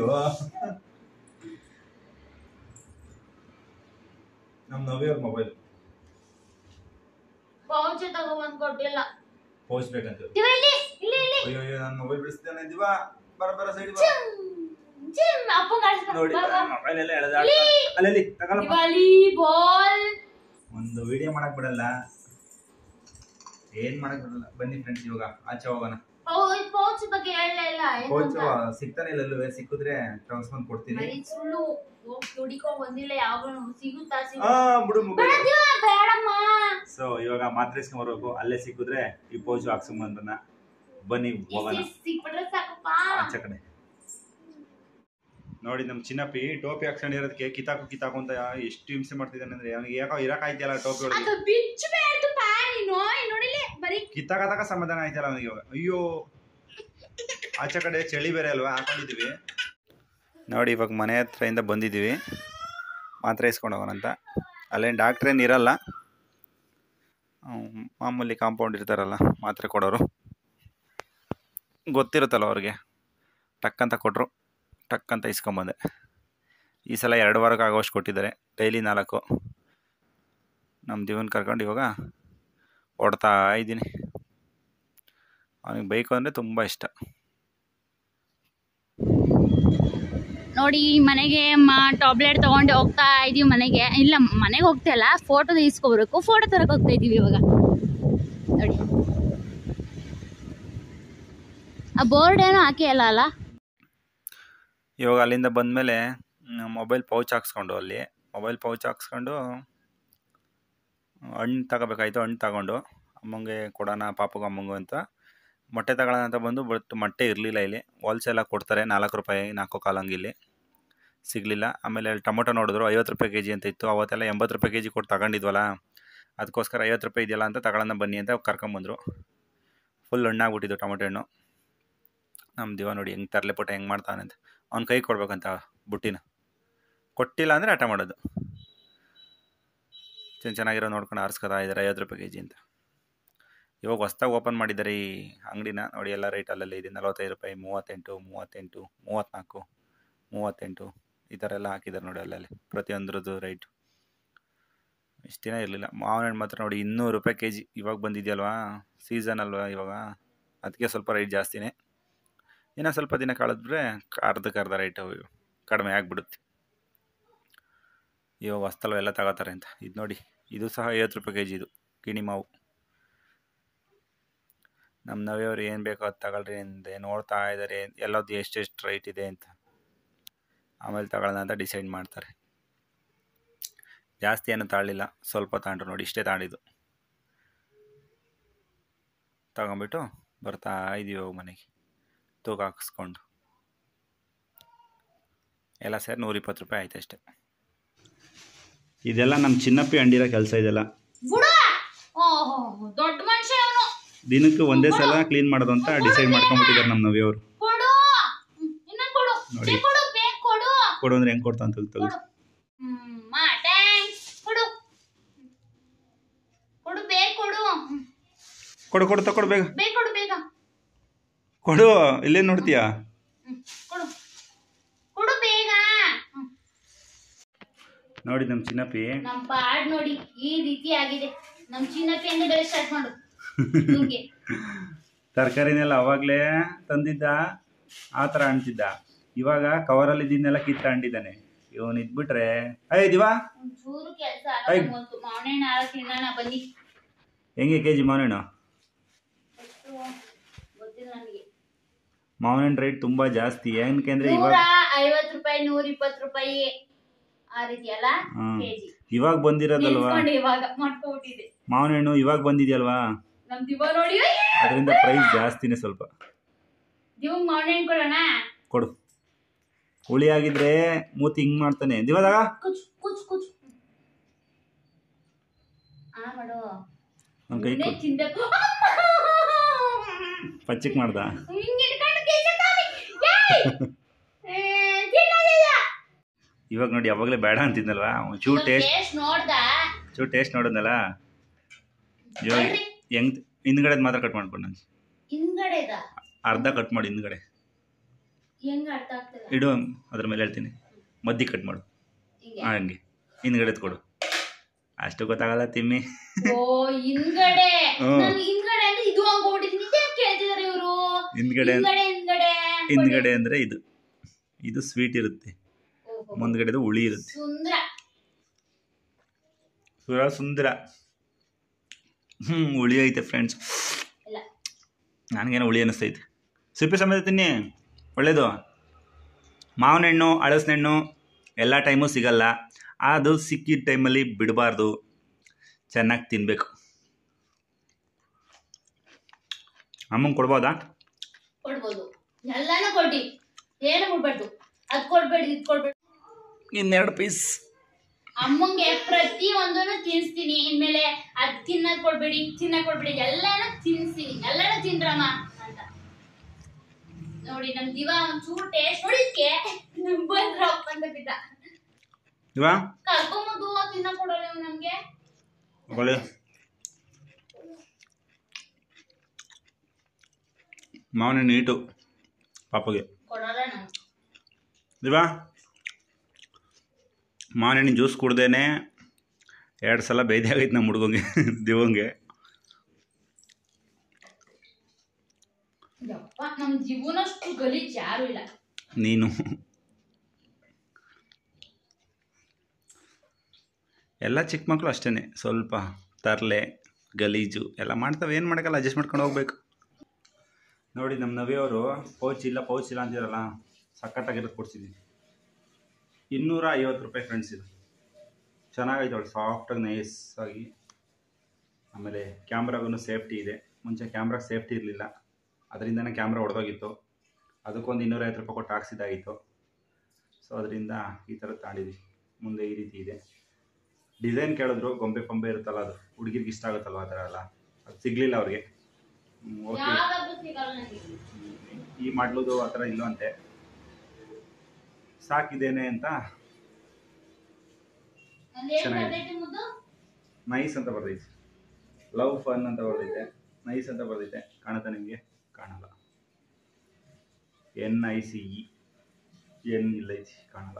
ನಮ್ಮ ನವ್ಯವ್ರ ಮೊಬೈಲ್ ಪೌಚ ತಗೊಬಂದ್ ಕೊಟ್ಟಿಲ್ಲ ಪೋಸ್ಟ್ ಬೇಕಂತ ಇವ ಇಲ್ಲಿ ಇಲ್ಲಿ ಇಲ್ಲಿ ಅಯ್ಯೋ ಅಯ್ಯೋ ನಾನು ಮೊಬೈಲ್ ಬಿಡಿಸ್ತೇನೆ ದಿವಾ ಬರ ಬರ ಸೈಡ್ ಚಿಮ್, ಚಿಮ್, ಅಪ್ಪ ಕಾಣಿಸ್ತಾ- ನೋಡಿ ಬಾ, ಬಾ. ಮೊಬೈಲ್ ಎಲ್ಲ ಎಳೆದಾಡ ಅಲ್ಲಲ್ಲಿ ತಗೊಳಪ್ಪ ವಾಲಿಬಾಲ್ ಒಂದು ವಿಡಿಯೋ ಮಾಡಕ್ ಬಿಡಲ್ಲ ಏನ್ ಮಾಡಕ್ ಬಿಡಲ್ಲ ಬನ್ನಿ ಫ್ರೆಂಡ್ಸ್ ಇವಾಗ ಆಚೆ ಹೋಗೋಣ ಪೌಚ್ ಪೌಚ್ ಬಗ್ಗೆ ಹೇಳಲೇ ಇಲ್ಲ ಏನು ಕೋಚ್ ಅಂತ. ಸಿಗ್ತಾನೆ ಇಲ್ಲ ಅಲ್ಲೂ ಸಿಕ್ಕಿದ್ರೆ ಟ್ರಾನ್ಸ್ಫರ್ ಕೊಡ್ತೀನಿ ಬರೀ ಸುಳ್ಳು ಹೋಗ್ ದುಡಿಕೊ ಬಂದಿಲ್ಲ ಯಾವಾಗ ಸಿಗುತ್ತಾ ಆ ಸಿಗುತ್ತಾ ಬಿಡು ಮೊಬೈಲ್ ಬೇಡ ದಿವ್ಯ, ಬೇಡಮ್ಮ ಸೊ ಇವಾಗ ಮಾತ್ರೆ ಇಸ್ಕೊಂಬರ್ಬೇಕು ಅಲ್ಲೇ ಸಿಕ್ಕಿದ್ರೆ ಈ ಪೋಚು ಹಾಕ್ಸ್ಕೊಂಬಂದನ್ನ ಬನ್ನಿ ಹೋಗೋಣ ಇಷ್ಟ್ ಸಿಕ್ಬಿಟ್ರೆ ಸಾಕಪ್ಪ ಆಚೆ ಕಡೆ ನೋಡಿ ನಮ್ಮ ಚಿನ್ನಪ್ಪಿ ಟೋಪಿ ಹಾಕ್ಸ್ಕೊಂಡಿರೋದಕ್ಕೆ ಕಿತಾಕು ಕಿತಾಕು ಅಂತ ಎಷ್ಟು ಹಿಂಸೆ ಮಾಡ್ತಿದ್ದಾನೆ ಅಂದ್ರೆ ಅವನಿಗೆ ಯಾಕೋ ಇರಕ್ ಆಯ್ತಿಲ್ಲ ಟೋಪಿ ಒಳಗೆ ಅದು ಬಿಚ್ಚಬೇಡ್ದು ಪಾ ನೀನು ಇಲ್ಲಿ ನೋಡಿಲಿ ಬರೀ ಕಿತ್ತಾಕತಾಕ ಸಮಾಧಾನ ಆಯ್ತಲ್ಲ ಅವನಿಗೆ ಇವಾಗ ಅಯ್ಯೋ ಆಚೆ ಕಡೆ ಚಳಿ ಬೇರೆ ಅಲ್ವಾ ಹಾಕೊಂಡಿದ್ದೀವಿ ನೋಡಿ ಇವಾಗ ಮನೆ ಹತ್ರದಿಂದ ಬಂದಿದ್ದೀವಿ ಮಾತ್ರೆ ಇಸ್ಕೊಂಡು ಹೋಗೋಣಂತ ಅಲ್ಲೇನು ಡಾಕ್ಟ್ರೇನು ಇರಲ್ಲ ಹ್ಮ್, ಮಾಮೂಲಿ ಕಾಂಪೌಂಡ್ ಇರ್ತಾರಲ್ಲ ಮಾತ್ರೆ ಕೊಡೋರು ಗೊತ್ತಿರುತ್ತಲ್ಲ ಅವ್ರಿಗೆ ಟಕ್ ಅಂತ ಕೊಟ್ಟರು ಟಕ್ ಅಂತ ಇಸ್ಕೊಂಬಂದೆ ಈ ಸಲ ಎರಡು ವಾರಕ್ಕೆ ಆಗೋಷ್ಟು ಕೊಟ್ಟಿದ್ದಾರೆ ಡೈಲಿ ನಾಲ್ಕು ನಮ್ಮ ದಿವನ್ ಕರ್ಕೊಂಡು ಇವಾಗ ಓಡ್ತಾ ಇದ್ದೀನಿ ಅವನಿಗೆ ಬೈಕು ಅಂದರೆ ತುಂಬ ಇಷ್ಟ ನೋಡಿ ಮನೆಗೆ ಟಾಬ್ಲೆಟ್ ತಗೊಂಡು ಹೋಗ್ತಾ ಇದೀವಿ ಮನೆಗೆ ಇಲ್ಲ ಮನೆಗೆ ಹೋಗ್ತಾ ಇಲ್ಲ ಫೋಟೋ ಇಸ್ಕೊಬರ್ಬೇಕು ಫೋಟೋ ತರಕ್ ಹೋಗ್ತಾ ಇದೀವಿ ಇವಾಗ ನೋಡಿ ಆ ಬೋರ್ಡ್ ಏನೋ ಹಾಕಿ ಅಲ್ಲ ಅಲ್ಲ ಇವಾಗ ಅಲ್ಲಿಂದ ಬಂದಮೇಲೆ ಮೊಬೈಲ್ ಪೌಚ್ ಹಾಕ್ಸ್ಕೊಂಡು ಅಲ್ಲಿ ಮೊಬೈಲ್ ಪೌಚ್ ಹಾಕ್ಸ್ಕೊಂಡು ಹಣ್ಣು ತಗೋಬೇಕಾಯ್ತು ಹಣ್ಣು ತಗೊಂಡು ಅಮ್ಮಂಗೆ ಕೊಡೋಣ ಪಾಪಗೆ ಅಮ್ಮಂಗು ಅಂತ ಮೊಟ್ಟೆ ತಗೊಳ್ಳೋಣ ಅಂತ ಬಂದು ಬಟ್ ಮೊಟ್ಟೆ ಇರಲಿಲ್ಲ ಇಲ್ಲಿ ಹೋಲ್ಸೇಲಾಗಿ ಕೊಡ್ತಾರೆ ನಾಲ್ಕು ರೂಪಾಯಿ ನಾಲ್ಕು ಕಾಲಂಗೆ ಇಲ್ಲಿ ಸಿಗಲಿಲ್ಲ ಆಮೇಲೆ ಅಲ್ಲಿ ಟೊಮೊಟೊ ನೋಡಿದ್ರು ಐವತ್ತು ರೂಪಾಯಿ ಕೆ ಜಿ ಅಂತ ಇತ್ತು ಅವತ್ತೆಲ್ಲ ಎಂಬತ್ತು ರೂಪಾಯಿ ಕೆ ಜಿ ಕೊಟ್ಟು ತಗೊಂಡಿದ್ವಲ್ಲ ಅದಕ್ಕೋಸ್ಕರ ಐವತ್ತು ರೂಪಾಯಿ ಇದೆಯಲ್ಲ ಅಂತ ತಗೊಳ್ಳೋಣ ಬನ್ನಿ ಅಂತ ಕರ್ಕೊಂಬಂದರು ಫುಲ್ ಹಣ್ಣಾಗ್ಬಿಟ್ಟಿದ್ದು ಟೊಮೊಟೊ ಹಣ್ಣು ನಮ್ಮ ದಿವ ನೋಡಿ ಹೆಂಗೆ ತರಲೆ ಪುಟ್ಟ ಹೆಂಗೆ ಮಾಡ್ತಾನೆ ಅಂತ ಅವ್ನ ಕೈ ಕೊಡ್ಬೇಕಂತ ಬುಟ್ಟಿನ ಕೊಟ್ಟಿಲ್ಲ ಅಂದರೆ ಆಟ ಮಾಡೋದು ಚೆನ್ನ ಚೆನ್ನಾಗಿರೋ ನೋಡ್ಕೊಂಡು ಆರಿಸ್ಕೊತಾ ಇದ್ದಾರೆ ಐವತ್ತು ರೂಪಾಯಿ ಕೆ ಜಿ ಅಂತ ಇವಾಗ ಹೊಸ್ದಾಗಿ ಓಪನ್ ಮಾಡಿದ್ದಾರೆ ಈ ಅಂಗಡಿನ ನೋಡಿ ಎಲ್ಲ ರೇಟ್ ಅಲ್ಲಲ್ಲೇ ಇದೆ ನಲವತ್ತೈದು ರೂಪಾಯಿ ಮೂವತ್ತೆಂಟು ಮೂವತ್ತೆಂಟು ಮೂವತ್ತ್ನಾಲ್ಕು ಮೂವತ್ತೆಂಟು ಈ ಥರ ಎಲ್ಲ ಹಾಕಿದ್ದಾರೆ ನೋಡಿ ಅಲ್ಲಲ್ಲಿ ಪ್ರತಿಯೊಂದ್ರದ್ದು ರೈಟು ಇಷ್ಟು ದಿನ ಇರಲಿಲ್ಲ ಮಾವಿನ ಹಣ್ಣು ಮಾತ್ರ ನೋಡಿ ಇನ್ನೂರು ರೂಪಾಯಿ ಕೆ ಜಿ ಇವಾಗ ಬಂದಿದೆಯಲ್ವಾ ಸೀಸನ್ ಅಲ್ವಾ ಇವಾಗ ಅದಕ್ಕೆ ಸ್ವಲ್ಪ ರೈಟ್ ಜಾಸ್ತಿನೇ ಇನ್ನು ಸ್ವಲ್ಪ ದಿನ ಕಳೆದ್ರೆ ಅರ್ಧಕ್ಕೆ ಅರ್ಧ ರೇಟ್ ಕಡಿಮೆ ಆಗಿಬಿಡುತ್ತೆ ಇವಾಗ ಹೊಸ್ತಲ್ವ ಎಲ್ಲ ತಗೋತಾರೆ ಅಂತ ಇದು ನೋಡಿ ಇದು ಸಹ ಐವತ್ತು ರೂಪಾಯಿ ಕೆ ಜಿ ಇದು ಕಿಣಿ ಮಾವು ನಮ್ಮ ನವಿಯವ್ರು ಏನು ಬೇಕೋ ಅದು ತಗೊಳ್ರಿ ಅಂತ ನೋಡ್ತಾ ಇದ್ದಾರೆ ಎಲ್ಲದ್ದು ಎಷ್ಟೆಷ್ಟು ರೈಟ್ ಇದೆ ಅಂತ ಆಮೇಲೆ ತಗೊಳ್ಳೋಣ ಅಂತ ಡಿಸೈಡ್ ಮಾಡ್ತಾರೆ ಜಾಸ್ತಿ ಏನು ತಾಳಿಲ್ಲ ಸ್ವಲ್ಪ ತಗೊಂಡ್ರು ನೋಡಿ ಇಷ್ಟೇ ತಾಳಿದ್ದು ತಗೊಂಬಿಟ್ಟು ಬರ್ತಾ ಇದೀವಿ ಹೋಗಿ ಮನೆಗೆ ತೂಕ ಹಾಕಿಸ್ಕೊಂಡು ಎಲ್ಲ ಸೇರಿ ನೂರಿಪ್ಪತ್ತು ರೂಪಾಯಿ ಆಯ್ತು ಅಷ್ಟೇ ಇದೆಲ್ಲ ನಮ್ಮ ಚಿನ್ನಪ್ಪಿ ಅಂಡಿರೋ ಕೆಲಸ ಇದೆಲ್ಲ ಬಿಡ ಓಹೋ ದೊಡ್ಡ ಮನುಷ್ಯ ಅವನು ದಿನಕ್ಕೆ ಒಂದೇ ಸಲ ಕ್ಲೀನ್ ಮಾಡೋದು ಅಂತ ಡಿಸೈಡ್ ಮಾಡ್ಕೊಂಡ್ಬಿಟ್ಟಿದ್ದಾರೆ ನಮ್ಮ ನವಿಯವರು ಕೊಡು ಹ್ಮ್, ಇನ್ನೊಂದ್ ಕೊಡು ನೋಡಿ. ಬೇಗ ಕೊಡು ಬೇಗ ಕೊಡು ಕೊಡು ಅಂದ್ರೆ ಹೆಂಗೆ ಕೊಡ್ತಾ ಅಂತ ತೆಗ್ದು ಕೊಡು ಹ್ಮ್ ಮಾ ಥ್ಯಾಂಕ್ಸ್ ಕೊಡು ಕೊಡು ಬೇಗ ಕೊಡು ಹ್ಮ್, ಕೊಡು ಕೊಡು ತಕೊಡು ಬೇಗ ಬೇಗ ಕೊಡು ಬೇಗ ಕೊಡು ಇಲ್ಲೇ ನೋಡ್ತೀಯಾ ಹ್ಮ್, ಕೊಡು ಕೊಡು ಬೇಗ ಹ್ಮ್. ನೋಡಿ ನಮ್ಮ ಚಿನ್ನಪ್ಪಿ ನಮ್ ಪಾಡ್ ನೋಡಿ ಈ ರೀತಿ ಆಗಿದೆ ನಮ್ ಚಿನ್ನಪ್ಪಿ ಅಂಗಡಿ ಸ್ಟಾರ್ಟ್ ಮಾಡು ನಿಂಗೆ ತರಕಾರಿನೆಲ್ಲ ಅವಾಗಲೇ ತಂದಿದ್ದ ಆ ಥರ ಅಂಟಿದ್ದ ಇವಾಗ ಕವರಲ್ಲಿ ಇದನ್ನೆಲ್ಲ ಕಿತ್ತ ಅಂಟಿದ್ದಾನೆ ಇವನು ಇದ್ಬಿಟ್ರೆ ಐ ದಿವಾ ಒಂಚೂರು ಕೆಲಸ ಐ. ಮಾವನೇ ನಾಳೆ ತಿನ್ನೋಣ ಬನ್ನಿ ಹೆಂಗೆ ಕೆ ಜಿ ಮಾವಿನಣ್ಣು ಎಷ್ಟು ಗೊತ್ತಿಲ್ಲ ನನಗೆ ಮಾವಿನ ರೇಟ್ ತುಂಬ ಜಾಸ್ತಿ ಏನಕ್ಕೆ ಅಂದರೆ ನೂರ ಇವಾಗ ಐವತ್ ರೂಪಾಯಿ ನೂರ ಇಪ್ಪತ್ತು ರೂಪಾಯಿ ಆ ರೀತಿ ಅಲ್ಲ ಹ್ಮ್. ಕೆಜಿ ಇವಾಗ ಬಂದಿರೋದಲ್ವಾ ನಿಲ್ಸ್ಕೊಂಡು ಇವಾಗ ಮಾಡ್ಕೊಬಿಟ್ಟಿದೆ ಮಾವಿನ ಹಣ್ಣು ಇವಾಗ ಬಂದಿದೆಯಲ್ವಾ ನಮ್ ದಿವ ನೋಡಿ ಅದರಿಂದ ಪ್ರೈಸ್ ಜಾಸ್ತಿನೇ ಸ್ವಲ್ಪ ದಿವಂಗ್ ಮಾವನೇ ಹಣ್ಣು ಕೊಡೋಣ ಕೊಡು ಹುಳಿ ಆಗಿದ್ರೆ ಮೂತಿ ಹಿಂಗ್ ಮಾಡ್ತಾನೆ ದಿವದಾಗ ಕುಚ್ ಕುಚ್ ಕುಚ್ ಆ ಮಾಡು ನನ್ನ ಕೈ ಇನ್ನೇ ಕೊಡು ತಿನ್ಬೇಕು ಪಚ್ಚಿಕ್ ಮಾಡ್ದ ಹಿಂಗ್ ಹಿಡ್ಕೊಂಡು ಕೆಲ್ಸ ತಾನೆ. ಏಯ್! ಏ, ತಿನ್ನೋದಿಲ್ಲ. ಇವಾಗ ನೋಡಿ ಯಾವಾಗಲೇ ಬೇಡ ಅಂತಿದ್ನಲ್ವಾ ಒಂಚೂರು ಟೇಸ್ಟ್ ಟೇಸ್ಟ್ ನೋಡ್ದ ಚೂರು ಟೇಸ್ಟ್ ನೋಡಿದ್ನಲ್ಲ ಇವಾಗ ನೋಡ್ರಿ. ಹೆಂಗ್ ಹಿಂದ್ಗಡೆ ಮಾತ್ರ ಕಟ್ ಮಾಡ್ಕೊಂಡು ನಾನು ಹಿಂದ್ಗಡೆದ ಅರ್ಧ ಕಟ್ ಮಾಡಿ ಹಿಂದ್ಗಡೆ ಹೆಂಗ್ ಅರ್ಥ ಆಗ್ತಿಲ್ಲ ಇಡು ಅದ್ರ ಮೇಲೆ ಹೇಳ್ತೀನಿ ಮದ್ದಿ ಕಟ್ ಮಾಡು ಹಿಂಗೆ ಆ, ಹಂಗೆ ಹಿಂದ್ಗಡೆ ಕೊಡು ಅಷ್ಟು ಗೊತ್ತಾಗಲ್ಲ ತಿಮ್ಮಿ ಓ ಹಿಂದ್ಗಡೆ ಹ್ಮ್. ನಾನು ಹಿಂದ್ಗಡೆ ಅಂದ್ರೆ ಇದು ಹಂಗೋಗ್ಬಿಟ್ಟಿದ್ದೀನಿ ಇದ್ಯಾಕ್ ಕೇಳ್ತಿದಾರೆ ಇವರು ಹಿಂದ್ಗಡೆ ಹಿಂದ್ಗಡೆ ಹಿಂದ್ಗಡೆ ಅನ್ಕೊಂಡೆ. ಹಿಂದ್ಗಡೆ ಅಂದ್ರೆ ಇದು ಇದು ಸ್ವೀಟ್ ಇರುತ್ತೆ ಓಹೋ. ಮುಂದ್ಗಡೆದು ಹುಳಿ ಇರುತ್ತೆ ಸುಂದ್ರ ಸುರ ಸುಂದರ ಹ್ಞೂ ಹುಳಿ ಐತೆ ಫ್ರೆಂಡ್ಸ್ ಇಲ್ಲ ನನಗೇನೋ ಹುಳಿ ಅನ್ನಿಸ್ತೈತೆ ಸಿಪ್ಪೆ ಸಮೇತ ತಿನ್ನಿ ಒಳ್ಳೇದು ಮಾವಿನ ಹಣ್ಣು ಹಳಸಿನ ಹಣ್ಣು ಎಲ್ಲ ಟೈಮು ಸಿಗಲ್ಲ ಅದು ಸಿಕ್ಕಿದ ಟೈಮಲ್ಲಿ ಬಿಡಬಾರ್ದು ಚೆನ್ನಾಗಿ ತಿನ್ನಬೇಕು ಅಮ್ಮಂಗೆ ಕೊಡ್ಬೋದಾ ಕೊಡ್ಬೋದು ಎಲ್ಲಾನು ಕೊಟ್ಟಿ ಏನು ಕೊಡ್ಬಾರ್ದು ಅದ್ ಕೊಡ್ಬೇಡಿ ಇದ್ ಕೊಡ್ಬೇಡಿ ಇನ್ನೆರಡು ಪೀಸ್ ಅಮ್ಮಂಗೆ ಪ್ರತಿ ಒಂದನ್ನು ತಿನ್ಸ್ತೀನಿ ಇನ್ಮೇಲೆ ಅದ್ ತಿನ್ನಕ್ ಕೊಡ್ಬೇಡಿ ಇದ್ ತಿನ್ನಕ್ ಕೊಡ್ಬೇಡಿ ಎಲ್ಲಾನು ತಿನ್ಸ್ತೀನಿ ಎಲ್ಲಾನು ತಿನ್ರಮ್ಮ ಅಂತ ನೋಡಿ ನಮ್ ದಿವ ಒಂಚೂರು ಟೇಸ್ಟ್ ನೋಡಿದ್ಕೆ ಬಂದ್ರಪ್ಪ ಅಂತ ಬಿದ್ದ ಇವಾ ಕರ್ಕೊಂಬಂದು ತಿನ್ನಕ್ ಕೊಡಲ್ಲ ಇವ್ನು ನಮ್ಗೆ ಒಳ್ಳೆ ಮಾವಿನ ಹಣ್ಣು ನೀಟು ಪಾಪಗೆ ಕೊಡಲ್ಲ ನಾವು ಇವಾ ಮಾವಿನ ಹಣ್ಣಿನ ಜ್ಯೂಸ್ ಕುಡ್ದೇನೆ ಎರಡು ಸಲ ಬೇದಿ ಆಗೈತೆ ನಮ್ಮ ಹುಡುಗಂಗೆ ದಿವಂಗೆ ಯಪ್ಪ ನಮ್ ಜೀವನಷ್ಟು ಗಲೀಜ್ ಯಾರು ಇಲ್ಲ ನೀನು ಎಲ್ಲ ಚಿಕ್ಕ ಮಕ್ಕಳು ಅಷ್ಟೇ ಸ್ವಲ್ಪ ತರಲೆ ಗಲೀಜು ಎಲ್ಲ ಮಾಡ್ತವೆ ಏನು ಮಾಡೋಕ್ಕಲ್ಲ ಅಡ್ಜಸ್ಟ್ ಮಾಡ್ಕೊಂಡು ಹೋಗ್ಬೇಕು ನೋಡಿ ನಮ್ಮ ನವಿಯವರು ಪೌಚ್ ಇಲ್ಲ ಪೌಚ್ ಇಲ್ಲ ಅಂತಿರಲ್ಲ ಸಖತ್ತಾಗಿರೋದು ಕೊಡ್ಸಿದ್ದೀನಿ ಇನ್ನೂರ ಐವತ್ತು ರೂಪಾಯಿ ಫ್ರೆಂಡ್ಸ್ ಇದು ಚೆನ್ನಾಗೈತೆ ಅವಳು ಸಾಫ್ಟಾಗಿ ನೈಸ್ ಆಗಿ ಆಮೇಲೆ ಕ್ಯಾಮ್ರಾಗೂ ಸೇಫ್ಟಿ ಇದೆ ಮುಂಚೆ ಕ್ಯಾಮ್ರಾಗೆ ಸೇಫ್ಟಿ ಇರಲಿಲ್ಲ ಅದರಿಂದನೇ ಕ್ಯಾಮ್ರಾ ಹೊಡೆದೋಗಿತ್ತು ಅದಕ್ಕೊಂದು ಇನ್ನೂರೈವತ್ತು ರೂಪಾಯಿ ಕೊಟ್ಟು ಹಾಕ್ಸಿದ್ದಾಗಿತ್ತು ಸೊ ಅದರಿಂದ ಈ ಥರ ತಾಂಡಿದ್ವಿ ಮುಂದೆ ಈ ರೀತಿ ಇದೆ ಡಿಸೈನ್ ಕೇಳಿದ್ರು ಗೊಂಬೆ ಪಂಬೆ ಇರುತ್ತಲ್ಲ ಅದು ಹುಡುಗಿರ್ಗೆ ಇಷ್ಟ ಆಗುತ್ತಲ್ವ ಆ ಥರ ಎಲ್ಲ ಅದು ಸಿಗಲಿಲ್ಲ ಅವ್ರಿಗೆ ಓಕೆ ಯಾವಾಗ್ಲೂ ಸಿಗಲ್ಲ ನನಗೆ ಈ ಮಾಡ್ಲುದು ಆ ಥರ ಇಲ್ವಂತೆ ಸಾಕಿದ್ದೇನೆ ಅಂತ ನಂದ್ ಏನ್ ಚೆನ್ನಾಗಿದೆ. ಬರ್ತೈತೆ ಮುದ್ದು ನೈಸ್ ಅಂತ ಬರ್ತೈತೆ ಲವ್ ಫನ್ ಅಂತ ಬರ್ತೈತೆ ನೈಸ್ ಅಂತ ಬರ್ತೈತೆ ಕಾಣುತ್ತಾ ನಿಮಗೆ ಕಾಣಲ್ಲ N I C E N ಇಲ್ಲೈತಿ ಕಾಣಲ್ಲ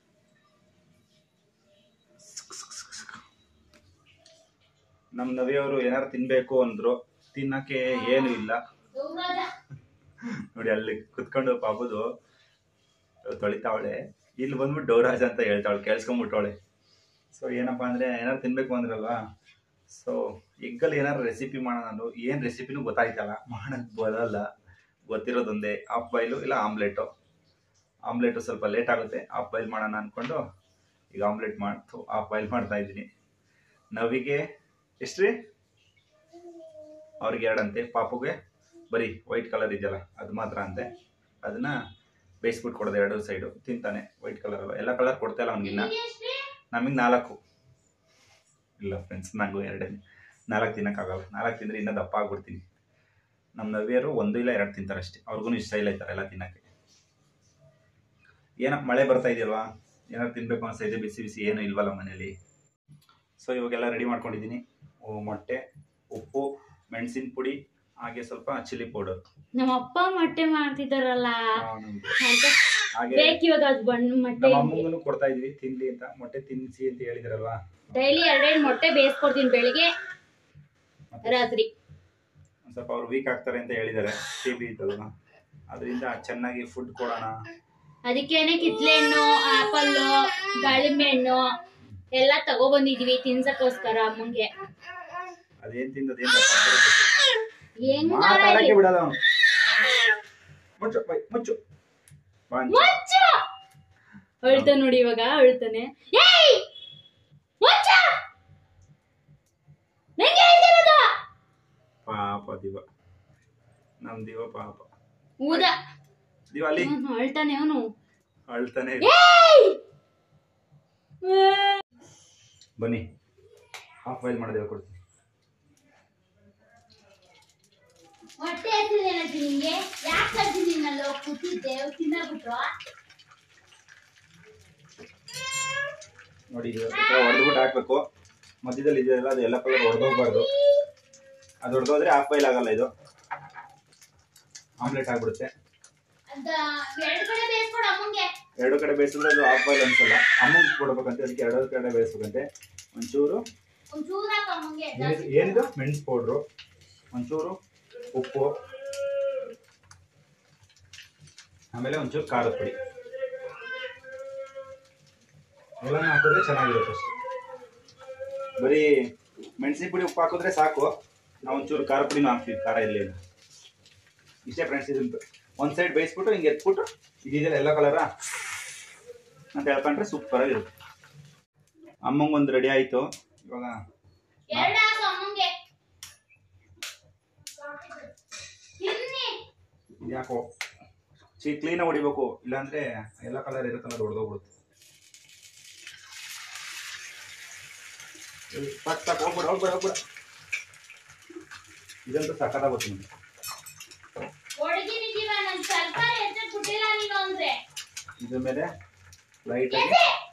ನಮ್ಮ ನವಿಯವರು ಏನಾರು ತಿನ್ಬೇಕು ಅಂದ್ರು ತಿನ್ನಕ್ಕೆ ಏನು ಇಲ್ಲ ಯುವರಾಜ ನೋಡಿ ಅಲ್ಲಿ ಕುತ್ಕೊಂಡು ಪಾಪದು ತೊಳಿತಾವಳೆ ಇಲ್ಲಿ ಬಂದ್ಬಿಟ್ಟು ಡೌರಾಜ್ ಅಂತ ಹೇಳ್ತಾವಳೆ ಕೇಳಿಸ್ಕೊಂಬಿಟ್ಟವಳೆ ಸೊ ಏನಪ್ಪ ಅಂದರೆ ಏನಾರು ತಿನ್ಬೇಕು ಅಂದ್ರಲ್ವಾ ಸೊ ಎಗ್ಗಲ್ಲಿ ಏನಾರು ರೆಸಿಪಿ ಮಾಡೋಣ ಅಂದ್ರು ಏನು ರೆಸಿಪಿನೂ ಗೊತ್ತಾಯ್ತಲ್ಲ ಮಾಡೋಕ್ಕೆ ಬರಲ್ಲ ಗೊತ್ತಿರೋದೊಂದೇ ಹಾಫ್ ಬಾಯ್ಲು ಇಲ್ಲ ಆಮ್ಲೆಟು ಆಮ್ಲೆಟ್ ಸ್ವಲ್ಪ ಲೇಟ್ ಆಗುತ್ತೆ ಆಫ್ ಬಾಯ್ಲ್ ಮಾಡೋಣ ಅಂದ್ಕೊಂಡು ಈಗ ಆಮ್ಲೆಟ್ ಮಾಡ್ತು ಆಫ್ ಬಾಯ್ಲ್ ಮಾಡ್ತಾ ಇದ್ದೀನಿ ನವಿಗೆ ಎಷ್ಟ್ರಿ ಅವ್ರಿಗೆ ಎರಡಂತೆ ಪಾಪುಗೆ ಬರೀ ವೈಟ್ ಕಲರ್ ಇದೆಯಲ್ಲ ಅದು ಮಾತ್ರ ಅಂತೆ ಅದನ್ನ ಬೇಯಿಸ್ಬಿಟ್ಟು ಕೊಡೋದು ಎರಡು ಸೈಡು ತಿಂತಾನೆ ವೈಟ್ ಕಲರ್ ಅಲ್ಲ ಎಲ್ಲ ಕಲರ್ ಕೊಡ್ತಾ ಇಲ್ಲ ಅವ್ನಿಗಿನ್ನ ನಿಮ್ಗೆ ಎಷ್ಟ್ರಿ? ನಮಗೆ ನಾಲ್ಕು ಇಲ್ಲ ಫ್ರೆಂಡ್ಸ್ ನನಗೂ ಎರಡೇ ನಾಲ್ಕು ತಿನ್ನೋಕ್ಕಾಗಲ್ಲ ನಾಲ್ಕು ತಿಂದರೆ ಇನ್ನೂ ದಪ್ಪ ಆಗ್ಬಿಡ್ತೀನಿ ನಮ್ಮ ನವಿಯರು ಒಂದು ಇಲ್ಲ ಎರಡು ತಿಂತಾರೆ ಅಷ್ಟೇ ಅವ್ರಿಗೂ ಇಷ್ಟ ಇಲ್ಲ ಇದ್ದಾರೆ ಎಲ್ಲ ತಿನ್ನೋಕ್ಕೆ ಏನೋ ಮಳೆ ಬರ್ತಾ ಇದೆಯಲ್ವಾ ಏನಾದ್ರು ತಿನ್ನಬೇಕು ಅನಿಸ್ತಾ ಇದೆ ಬಿಸಿ ಬಿಸಿ ಏನೂ ಇಲ್ವಲ್ಲ ಮನೇಲಿ ಸೊ ಇವಾಗೆಲ್ಲ ರೆಡಿ ಮಾಡ್ಕೊಂಡಿದ್ದೀನಿ ಓ, ಮೊಟ್ಟೆ ಉಪ್ಪು ಮೆಣಸಿನ ಪುಡಿ ಹಾಗೆ ಸ್ವಲ್ಪ ಚಿಲ್ಲಿ ಪೌಡರ್ ನಮ್ಮ ಅಪ್ಪ ಮೊಟ್ಟೆ ಮಾಡ್ತಿದಾರಲ್ಲ ಅಂತ ಹಾಗೆ ಬೇಕು ಇವಾಗ ಅದು ಬಣ್ಣ ಮೊಟ್ಟೆ ನಮ್ಮ ಅಮ್ಮಂಗೂ ಕೊಡ್ತಾ ಇದೀವಿ ತಿನ್ಲಿ ಅಂತ ಮೊಟ್ಟೆ ತಿನ್ನಿಸಿ ಅಂತ ಹೇಳಿದಾರಲ್ವಾ ಡೈಲಿ ಎರಡೆರಡು ಮೊಟ್ಟೆ ಬೇಯಿಸ್ಕೊಡ್ತೀನಿ ಬೆಳಿಗ್ಗೆ ಮತ್ತೆ ರಾತ್ರಿ ಒಂದ್ ಸ್ವಲ್ಪ ಅವ್ರು ವೀಕ್ ಆಗ್ತಾರೆ ಅಂತ ಹೇಳಿದ್ದಾರೆ ಟಿ ಬಿ ಇದ್ದಲ್ವ ಅದರಿಂದ ಚೆನ್ನಾಗಿ ಫುಡ್ ಕೊಡೋಣ ಅದಕ್ಕೇನೆ ಕಿತ್ಲೆ ಹಣ್ಣು ಆಪಲ್ ದಾಳಿಂಬೆ ಹಣ್ಣು ಎಲ್ಲ ತಗೊಬಂದಿದೀವಿ ತಿನ್ಸಕ್ಕೋಸ್ಕರ ಅಮ್ಮಂಗೆ ಅದೇನ್ ತಿಂದದೇನ್ ದಪ್ಪ ಆಗ್ತಾರೆ ಹೆಂಗ್ ಮಾತಾಡಕ್ಕೆ ಬಿಡಲ್ಲ ಅವನು ಮುಚ್ಚು ಬೈ ಮುಚ್ಚು ಬಾ ಅಂತ. ಮುಚ್ಚು ಅಳ್ತ ನೋಡಿ ಇವಾಗ ಅಳ್ತಾನೆ ಏಯ್ ಮುಚ್ಚು ನಂಗೆ ಹೇಳ್ತಿರೋದು ಪಾಪ ದಿವ ನಮ್ ದಿವ ಪಾಪ ಊದ ದಿವ ಅಲ್ಲಿ ಅವ್ನು ಅಳ್ತಾನೆ ಅವನು ಅಳ್ತಾನೆ ಏಯ್ ಬನ್ನಿ ಹಾಫ್ ಬಾಯ್ಲ್ ಮಾಡೋದು ಹೇಳ್ಕೊಡ್ತೀನಿ ಹೊಟ್ಟೆ ಹಸಿದೇನಂತೆ ನಿಂಗೆ ಯಾಕೆ ಕಳ್ಸಿದೀನಿ ನಾನು ಕೂತಿದ್ದೆ ತಿನ್ನಬಿಟ್ರು ನೋಡಿ ಇದು ಹೊಡೆದ್ಬಿಟ್ಟು ಹಾಕ್ಬೇಕು ಮಧ್ಯದಲ್ಲಿ ಇದೆಯಲ್ಲ ಅದು ಎಲ್ಲ ಕಲರ್ ಹೊಡೆದೋಗ್ಬಾರ್ದು ಅದು ಹೊಡೆದೋದ್ರೆ ಹಾಫ್ ಬಾಯ್ಲ್ ಆಗಲ್ಲ ಇದು ಆಮ್ಲೆಟ್ ಆಗ್ಬಿಡುತ್ತೆ ಅದ ಎರಡು ಕಡೆ ಬೇಯಿಸ್ಕೊಡು ಅಮ್ಮಂಗೆ ಎರಡು ಕಡೆ ಬೇಯಿಸಿದ್ರೆ ಅದು ಹಾಫ್ ಬಾಯ್ಲ್ ಅನ್ಸಲ್ಲ ಅಮೌಂಟ್ ಕೊಡ್ಬೇಕಂತೆ ಅದಕ್ಕೆ ಎರಡು ಕಡೆ ಬೇಯಿಸ್ಬೇಕಂತೆ ಒಂಚೂರು ಒಂಚೂರು ಹಾಕು ಅಮ್ಮಂಗೆ ಏನಿದು ಏನಿದು ಮೆಣಸು ಪೌಡ್ರು ಒಂಚೂರು ಉಪ್ಪು ಆಮೇಲೆ ಒಂಚೂರು ಖಾರದ ಪುಡಿ ಎಲ್ಲನೂ ಹಾಕಿದ್ರೆ ಚೆನ್ನಾಗಿರುತ್ತೆ ಅಷ್ಟೇ ಬರೀ ಮೆಣಸಿನ ಪುಡಿ ಉಪ್ಪು ಹಾಕಿದ್ರೆ ಸಾಕು ನಾವು ಒಂಚೂರು ಖಾರ ಪುಡಿನೂ ಹಾಕ್ತೀವಿ ಖಾರ ಇರಲಿ ಇಷ್ಟೇ ಫ್ರೆಂಡ್ಸ್ ಇದು ಒಂದು ಸೈಡ್ ಬೇಯಿಸ್ಬಿಟ್ಟು ಹಿಂಗೆ ಎತ್ಬಿಟ್ಟು ಇದೆಯಲ್ಲ ಎಲ್ಲ ಕಲರಾ ಅಂತ ಹೇಳ್ಕೊಂಡ್ರೆ ಸೂಪರ್ ಆಗಿರುತ್ತೆ ಅಮ್ಮಂಗೊಂದು ರೆಡಿ ಆಯಿತು ಇವಾಗ ಎರಡು ಹಾಕು ಅಮ್ಮಂಗೆ ತಿನ್ನಿ ಯಾಕೋ ಚೀ ಕ್ಲೀನಾಗಿ ಹೊಡಿಬೇಕು ಇಲ್ಲಾಂದ್ರೆ ಎಲ್ಲ ಕಲರ್ ಇರೋ ಕಲರ್ ಹೊಡೆದೋಗ್ಬಿಡುತ್ತೆ ಪಟ್ ಪಟ್ ಹೋಗ್ಬಿಡ ಹೋಗ್ಬಿಡ ಹೋಗ್ಬಿಡ ಇದಂತೂ ಸಕ್ಕತ್ತಾಗುತ್ತೆ ನಿಮ್ಗೆ ಹೊಡಿತೀನಿ ಜೀವ ನನ್ ಸ್ವಲ್ಪ ಹೆಚ್ಚು ಬಿಟ್ಟಿಲ್ಲ ನೀನು ಅಂದ್ರೆ ಇದ್ರ ಮೇಲೆ ಲೈಟಾಗಿ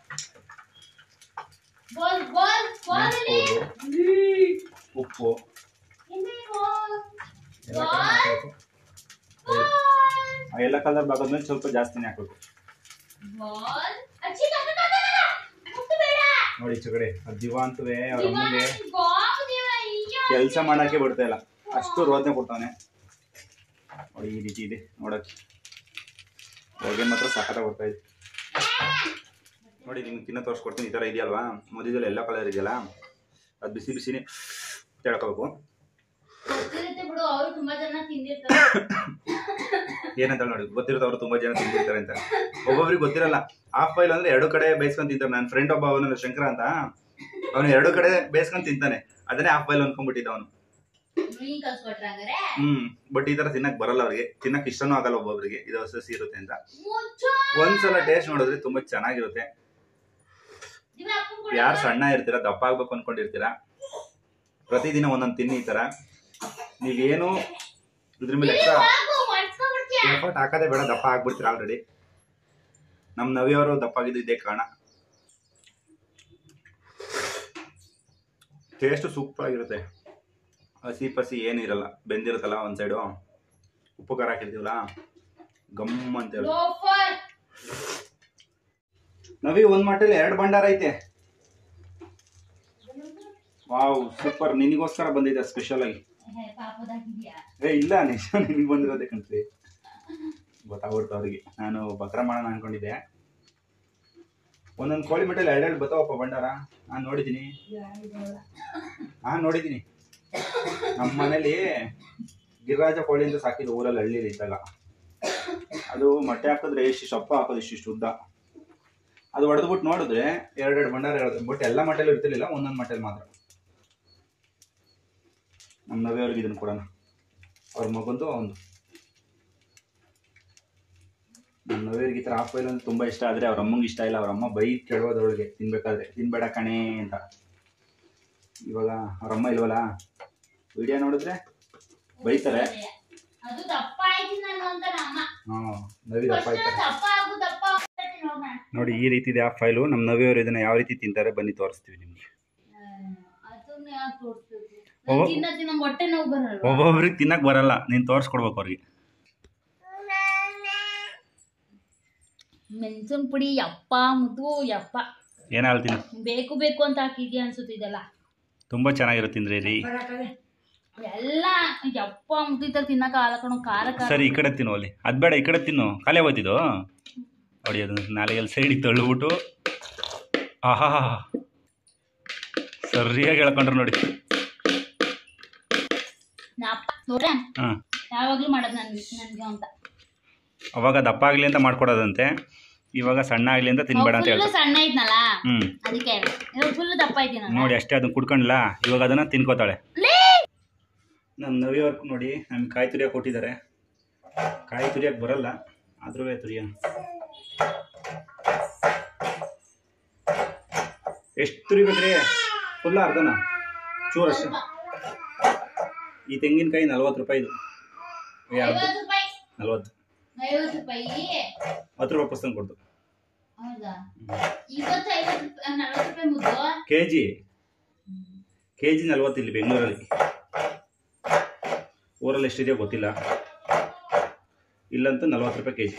ಬೋಲ್ ಬೋಲ್ ಬೋಲ್ ಇಲ್ಲಿ. ಪೌಡ್ರು ಉಪ್ಪು ಇಲ್ಲಿ ಬೋಲ್ ಎಲ್ಲ ಕಡೆ ಹಾಕ್ಬೇಕು ಬೋಲ್ ಆ ಎಲ್ಲ ಕಲರ್ ಬಾಗದ್ಮೇಲೆ ಸ್ವಲ್ಪ ಜಾಸ್ತಿನೇ ಹಾಕ್ಬೇಕು ಬೋಲ್ ಅಚ್ಚಿ ಕಕ್ಕ ಕಕ್ಕ ಮುಟ್ಟಬೇಡ ನೋಡಿ ಈಚೆ ಕಡೆ ಅದು ದಿವ ಅಂತವೇ ಅವ್ರ ಜೀವ ಅಮ್ಮಂಗೆ ನನ್ ಗೋಮ್ ಜೀವ ಅಯ್ಯೋ ಕೆಲಸ ಮಾಡಕ್ಕೆ ಬಿಡ್ತಾ ಇಲ್ಲ ಅಷ್ಟು ರೋದನೆ ಕೊಡ್ತಾನೆ ನೋಡಿ ಈ ರೀತಿ ಇದೆ ನೋಡಕ್ಕೆ ಹೊಗೆ ಮಾತ್ರ ಸಖತ್ತ ಬರ್ತಾ ಇದೆ ನೋಡಿ ನಿಮ್ಗೆ ತಿನ್ನ ತೋರಿಸ್ಕೊಡ್ತೀನಿ ಈ ಥರ ಇದೆಯಲ್ವಾ ಮಧ್ಯದಲ್ಲಿ ಎಲ್ಲ ಕಲರ್ ಇದೆಯಲ್ಲ ಅದು ಬಿಸಿ ಬಿಸಿನೇ ತಿಳ್ಕೋಬೇಕು ಗೊತ್ತಿರುತ್ತೆ ಬಿಡು ಅವರು ತುಂಬಾ ಜನ ತಿಂದಿರ್ತಾರೆ ಏನಂತ ನೋಡಿ ಗೊತ್ತಿರುತ್ತೆ ತುಂಬಾ ಜನ ತಿಂದಿರ್ತಾರೆ ಅಂತ ಒಬ್ಬೊಬ್ರಿಗೆ ಗೊತ್ತಿರಲ್ಲ ಹಾಫ್ ಬಾಯ್ಲ್ ಅಂದ್ರೆ ಎರಡು ಕಡೆ ಬೇಯಿಸ್ಕೊಂಡು ತಿಂತಾರೆ ನನ್ನ ಫ್ರೆಂಡ್ ಒಬ್ಬ ಅವನು ಶಂಕರ ಅಂತ ಅವನು ಎರಡು ಕಡೆ ಬೇಯಿಸ್ಕೊಂಡು ತಿಂತಾನೆ ಅದನ್ನೇ ಹಾಫ್ ಬಾಯ್ಲ್ ಅನ್ಕೊಂಡ್ಬಿಟ್ಟಿದ್ದ ಅವನು ನೀನ್ ಕಲ್ಸ್ಕೊಟ್ರ ಹಂಗಾರೆ ಹ್ಮ್ ಬಟ್ ಈ ತರ ತಿನ್ನಕ್ ಬರಲ್ಲ ಅವ್ರಿಗೆ ತಿನ್ನಕ್ ಇಷ್ಟನೂ ಆಗಲ್ಲ ಒಬ್ಬೊಬ್ರಿಗೆ ಇದು ಹಸಿ ಹಸಿ ಇರುತ್ತೆ ಅಂತ ಮುಚ್ಚು ಒಂದ್ಸಲ ಟೇಸ್ಟ್ ನೋಡಿದ್ರೆ ತುಂಬಾ ಚೆನ್ನಾಗಿರುತ್ತೆ ಜೀವ ಅಪ್ಪನ್ ಕೊಡು. ಯಾರು ಸಣ್ಣ ಇರ್ತೀರಾ ದಪ್ಪ ಆಗ್ಬೇಕು ಅನ್ಕೊಂಡಿರ್ತೀರಾ ಪ್ರತಿದಿನ ಒಂದೊಂದು ತಿನ್ನಿ ಈ ತರ ನೀವೇನು ಇದ್ರ ಮೇಲೆ ಎಕ್ಸ್ಟ್ರಾ ಹೋಗು, ಮಡ್ಸ್ಕೊಂಡ್ಬಿಡ್ತೀಯ. ಎಫರ್ಟ್ ಹಾಕದೆ ಬೇಡ ದಪ್ಪ ಆಗ್ಬಿಡ್ತೀರಾ ಆಲ್ರೆಡಿ ನಮ್ ನವಿಯವರು ದಪ್ಪ ಆಗಿದ್ದು ಇದೇ ಕಾರಣ ಟೇಸ್ಟ್ ಸೂಪರ್ ಆಗಿರುತ್ತೆ ಹಸಿ ಪಸಿ ಏನು ಇರಲ್ಲ ಬೆಂದಿರುತ್ತಲ್ಲ ಒಂದ್ ಸೈಡು ಉಪ್ಪು ಖಾರ ಹಾಕಿರ್ತೀವಲ್ಲ ಗಮ್ ಅಂತ ಹೇಳಿ ಲೋಫರ್. ನವಿ ಒಂದ್ ಮಟ್ಟಲ್ಲಿ ಎರಡು ಭಂಡಾರ ಐತೆ ವಾವ್ ಸೂಪರ್ ನಿನಗೋಸ್ಕರ ಬಂದಿದೆ ಸ್ಪೆಷಲ್ ಆಗಿ ಹೇ, ಪಾಪದಾಗಿದ್ಯಾ? ಏ ಇಲ್ಲ ನಿಜ ನಿನಗೆ ಬಂದಿರೋದೇ ಕಣ್ರಿ ಗೊತ್ತಾಗ್ಬಿಡ್ತು ಅವ್ರಿಗೆ ನಾನು ಬಕ್ರ ಮಾಡೋಣ ಅನ್ಕೊಂಡಿದ್ದೆ ಒಂದೊಂದು ಕೋಳಿ ಮಟ್ಟಲ್ಲಿ ಎರಡೆರಡು ಬತ್ತಾವಪ್ಪ ಭಂಡಾರ ನಾನು ನೋಡಿದ್ದೀನಿ ನಾನು ನೋಡಿದ್ದೀನಿ ನಮ್ಮ ಮನೇಲಿ ಗಿರಿರಾಜ ಕೋಳಿ ಅಂತ ಸಾಕಿದ್ದು ಊರಲ್ಲಿ ಹಳ್ಳಿಲಿ ಇದ್ದಾಗ ಅದು ಮೊಟ್ಟೆ ಹಾಕಿದ್ರೆ ಇಷ್ಟು ಸೊಪ್ಪು ಹಾಕೋದು ಇಷ್ಟಿಷ್ಟು ಉದ್ದ ಅದು ಹೊಡೆದ್ಬಿಟ್ಟು ನೋಡಿದ್ರೆ ಎರಡೆರಡು ಭಂಡಾರ ಹೇಳೋದು ಬಟ್ ಎಲ್ಲ ಮಟ್ಟೆಲ್ಲೂ ಇರ್ತಿರ್ಲಿಲ್ಲ ಒಂದೊಂದು ಮಟ್ಟೆಲ್ ಮಾತ್ರ ನಮ್ಮ ನವಿಯವ್ರಿಗೆ ಇದನ್ನು ಕೊಡೋಣ ಅವ್ರ ಮಗಂದು ಒಂದು ನಮ್ಮ ನವಿಯವ್ರಿಗೆ ಈ ಥರ ಹಾಫ್ ಬಾಯ್ಲ್ ಅಂದ್ರೆ ತುಂಬ ಇಷ್ಟ ಆದರೆ ಅವ್ರ ಅಮ್ಮಂಗೆ ಇಷ್ಟ ಇಲ್ಲ ಅವ್ರ ಅಮ್ಮ ಬೈ ಕೆಡೋದ್ರೊಳಗೆ ತಿನ್ಬೇಕಾದ್ರೆ ತಿನ್ಬೇಡ ಕಣೇ ಅಂತ ಇವಾಗ ಅವ್ರ ಅಮ್ಮ ಇಲ್ವಲ್ಲ ವಿಡಿಯೋ ನೋಡಿದ್ರೆ ಬೈತಾರೆ ಅದು ದಪ್ಪ ಆಯ್ತು ನಾನು ಅಂತ ಅಮ್ಮ ಹಾಂ ನವಿ ದಪ್ಪ ಫಸ್ಟ್ ಆಯ್ತಾರೆ ದಪ್ಪ ಆಗು ದಪ್ಪ ಆಗ್ತೈತಿ ನೋಡೋಣ ನೋಡಿ ಈ ರೀತಿ ಇದೆ ಆ ಫೈಲು ನಮ್ಮ ನವಿಯವರು ಇದನ್ನ ಯಾವ ರೀತಿ ತಿಂತಾರೆ ಬನ್ನಿ ತೋರಿಸ್ತೀವಿ ನಿಮಗೆ ಅದನ್ನ ಯಾಕೆ ತೋರಿಸ್ಬೇಕು ಓ. ತಿನ್ನ ತಿನ್ನ ಹೊಟ್ಟೆ ನೋವು ಬರಲ್ವಾ ಒಬ್ಬೊಬ್ರಿಗೆ ತಿನ್ನಕ್ ಬರಲ್ಲ ನೀನು ತೋರಿಸ್ಕೊಡ್ಬೇಕು ಅವ್ರಿಗೆ ಮೆಣಸಿನ ಪುಡಿ ಯಪ್ಪ ಮುದ್ದು ಯಪ್ಪ ಏನಾದ್ರು ತಿನ್ನು ಬೇಕು ಬೇಕು ಅಂತ ಹಾಕಿದ್ಯಾ ಅನ್ಸುತ್ತಿದ್ದಲ್ಲ ತುಂಬ ಚೆನ್ನಾಗಿರುತ್ತೆ ತಿಂದ್ರಿ ರೀ ಎಲ್ಲ ಯಪ್ಪ ಮುದ್ದಿತ ತಿನ್ನಕ ಕಣೋ ಖಾರ ಖಾರ ಸರಿ ಈ ಕಡೆ ತಿನ್ನು ಅಲ್ಲಿ ಅದು ಬೇಡ ಈ ಕಡೆ ತಿನ್ನು ಖಾಲಿ ಹೋಯ್ತಿದ್ದು ನೋಡಿ ಅದು ನಾಳೆಯಲ್ಲಿ ಸೈಡಿಗೆ ತಳ್ಳಿಬಿಟ್ಟು ಆಹಾ ಸರಿಯಾಗಿ ಹೇಳ್ಕೊಂಡ್ರು ನೋಡಿ ನಪ್ಪ ನೋಡ್ರ ಹಾಂ ಯಾವಾಗ್ಲೂ ಮಾಡೋದು ನನ್ಗೆ ನನ್ಗೆ ಅಂತ ಅವಾಗ ದಪ್ಪ ಆಗಲಿ ಅಂತ ಮಾಡ್ಕೊಡೋದಂತೆ ಇವಾಗ ಸಣ್ಣ ಆಗಲಿ ಅಂತ ತಿನ್ಬೇಡ ಅಂತ ಫುಲ್ ಹೇಳ್ತಾರೆ ಸಣ್ಣ ಐತ್ನಲ್ಲ ಹ್ಞೂ ಅದಕ್ಕೆ ಫುಲ್ ದಪ್ಪ ಐತಿ ನಾನು ನೋಡಿ ಅಷ್ಟೇ ಅದನ್ನ ಕುಡ್ಕೊಂಡಿಲ್ಲ ಇವಾಗ ಅದನ್ನ ತಿನ್ಕೋತಾಳೆ ನಮ್ಮ ನವಿಯವ್ರಿಗೆ ನೋಡಿ ನಮ್ಗೆ ಕಾಯಿ ತುರಿಯಕ್ಕೆ ಕೊಟ್ಟಿದ್ದಾರೆ ಕಾಯಿ ತುರಿಯಕ್ಕೆ ಬರಲ್ಲ ಆದ್ರೂ ತುರಿಯ ಎಷ್ಟು ತುರಿಬೇಕ್ರಿ ಫುಲ್ಲ ಅರ್ಧನ ಚೂರು ಅಷ್ಟೇ ಈ ತೆಂಗಿನಕಾಯಿ ನಲ್ವತ್ತು ರೂಪಾಯಿದು ಏ, ಅರ್ಧ ಐವತ್ತು ರೂಪಾಯಿ ನಲ್ವತ್ತು ಐವತ್ತು ರೂಪಾಯಿ ಹತ್ತು ರೂಪಾಯಿ ಪುಸ್ತಕ ಕೊಡ್ತು ಹೌದಾ ಇವತ್ತು ಐವತ್ತು ರೂಪಾಯಿ ನಲ್ವತ್ತು ರೂಪಾಯಿ ಮುದ್ದು ಕೆ ಜಿ ಕೆ ಜಿ ನಲ್ವತ್ತು ಇಲ್ಲಿ ಬೆಂಗಳೂರಲ್ಲಿ ಊರಲ್ಲಿ ಎಷ್ಟಿದೆಯೋ ಗೊತ್ತಿಲ್ಲ ಇಲ್ಲಂತೂ ನಲ್ವತ್ತು ರೂಪಾಯಿ ಕೆ ಜಿ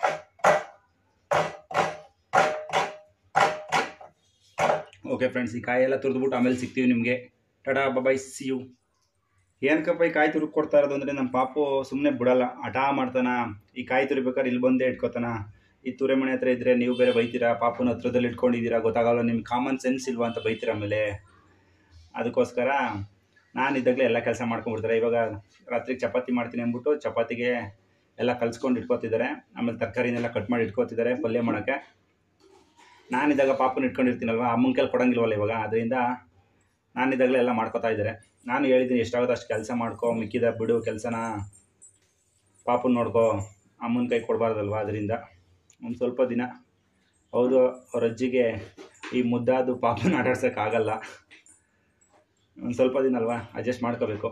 ಓಕೆ ಫ್ರೆಂಡ್ಸ್ ಈ ಕಾಯಿ ಎಲ್ಲ ತುರಿದ್ಬಿಟ್ಟು ಆಮೇಲೆ ಸಿಗ್ತೀವಿ ನಿಮಗೆ ಟಾಟಾ ಬಾಯ್ ಸಿ ಯು ಏನಕ್ಕಪ್ಪ ಈ ಕಾಯಿ ತುರುಗ್ ಕೊಡ್ತಾ ಇರೋದು ಅಂದರೆ ನಮ್ಮ ಪಾಪು ಸುಮ್ಮನೆ ಬಿಡಲ್ಲ ಹಠ ಮಾಡ್ತಾನ ಈ ಕಾಯಿ ತುರಿಬೇಕಾದ್ರೆ ಇಲ್ಲಿ ಬಂದೇ ಇಟ್ಕೋತಾನ ಈ ತುರೆ ಮನೆ ಹತ್ರ ಇದ್ರೆ ನೀವು ಬೇರೆ ಬೈತೀರಾ ಪಾಪನ ಹತ್ರದಲ್ಲಿ ಇಟ್ಕೊಂಡಿದ್ದೀರಾ ಗೊತ್ತಾಗಲ್ಲ ನಿಮ್ಗೆ ಕಾಮನ್ ಸೆನ್ಸ್ ಇಲ್ವಾ ಅಂತ ಬೈತೀರಾ ಆಮೇಲೆ ಅದಕ್ಕೋಸ್ಕರ ನಾನು ಇದ್ದಾಗಲೇ ಎಲ್ಲ ಕೆಲಸ ಮಾಡ್ಕೊಂಡ್ಬಿಡ್ತಾರೆ ಇವಾಗ ರಾತ್ರಿಗೆ ಚಪಾತಿ ಮಾಡ್ತೀನಿ ಅಂದ್ಬಿಟ್ಟು ಚಪಾತಿಗೆ ಎಲ್ಲ ಕಲ್ಸ್ಕೊಂಡು ಇಟ್ಕೋತಿದ್ದಾರೆ ಆಮೇಲೆ ತರಕಾರಿನೆಲ್ಲ ಕಟ್ ಮಾಡಿ ಇಟ್ಕೋತಿದ್ದಾರೆ ಪಲ್ಯ ಮಾಡೋಕ್ಕೆ ನಾನಿದ್ದಾಗ ಪಾಪನ ಇಟ್ಕೊಂಡಿರ್ತೀನಲ್ವ ಅಮ್ಮನ ಕೈಲಿ ಕೊಡಂಗಿಲ್ವಲ್ಲ ಇವಾಗ ಅದರಿಂದ ನಾನಿದ್ದಾಗಲೇ ಎಲ್ಲ ಮಾಡ್ಕೋತಾ ಇದ್ದಾರೆ ನಾನು ಹೇಳಿದ್ದೀನಿ ಎಷ್ಟಾಗುತ್ತೆ ಅಷ್ಟು ಕೆಲಸ ಮಾಡ್ಕೊ ಮಿಕ್ಕಿದ ಬಿಡು ಕೆಲಸನ ಪಾಪನ ನೋಡ್ಕೊ ಅಮ್ಮನ ಕೈ ಕೊಡಬಾರ್ದಲ್ವ ಅದರಿಂದ ಒಂದು ಸ್ವಲ್ಪ ದಿನ ಹೌದು ಅವ್ರ ಅಜ್ಜಿಗೆ ಈ ಮುದ್ದಾದು ಪಾಪನ ಆಟಾಡ್ಸೋಕ್ಕಾಗಲ್ಲ ಒಂದು ಸ್ವಲ್ಪ ದಿನ ಅಲ್ವಾ ಅಡ್ಜಸ್ಟ್ ಮಾಡ್ಕೋಬೇಕು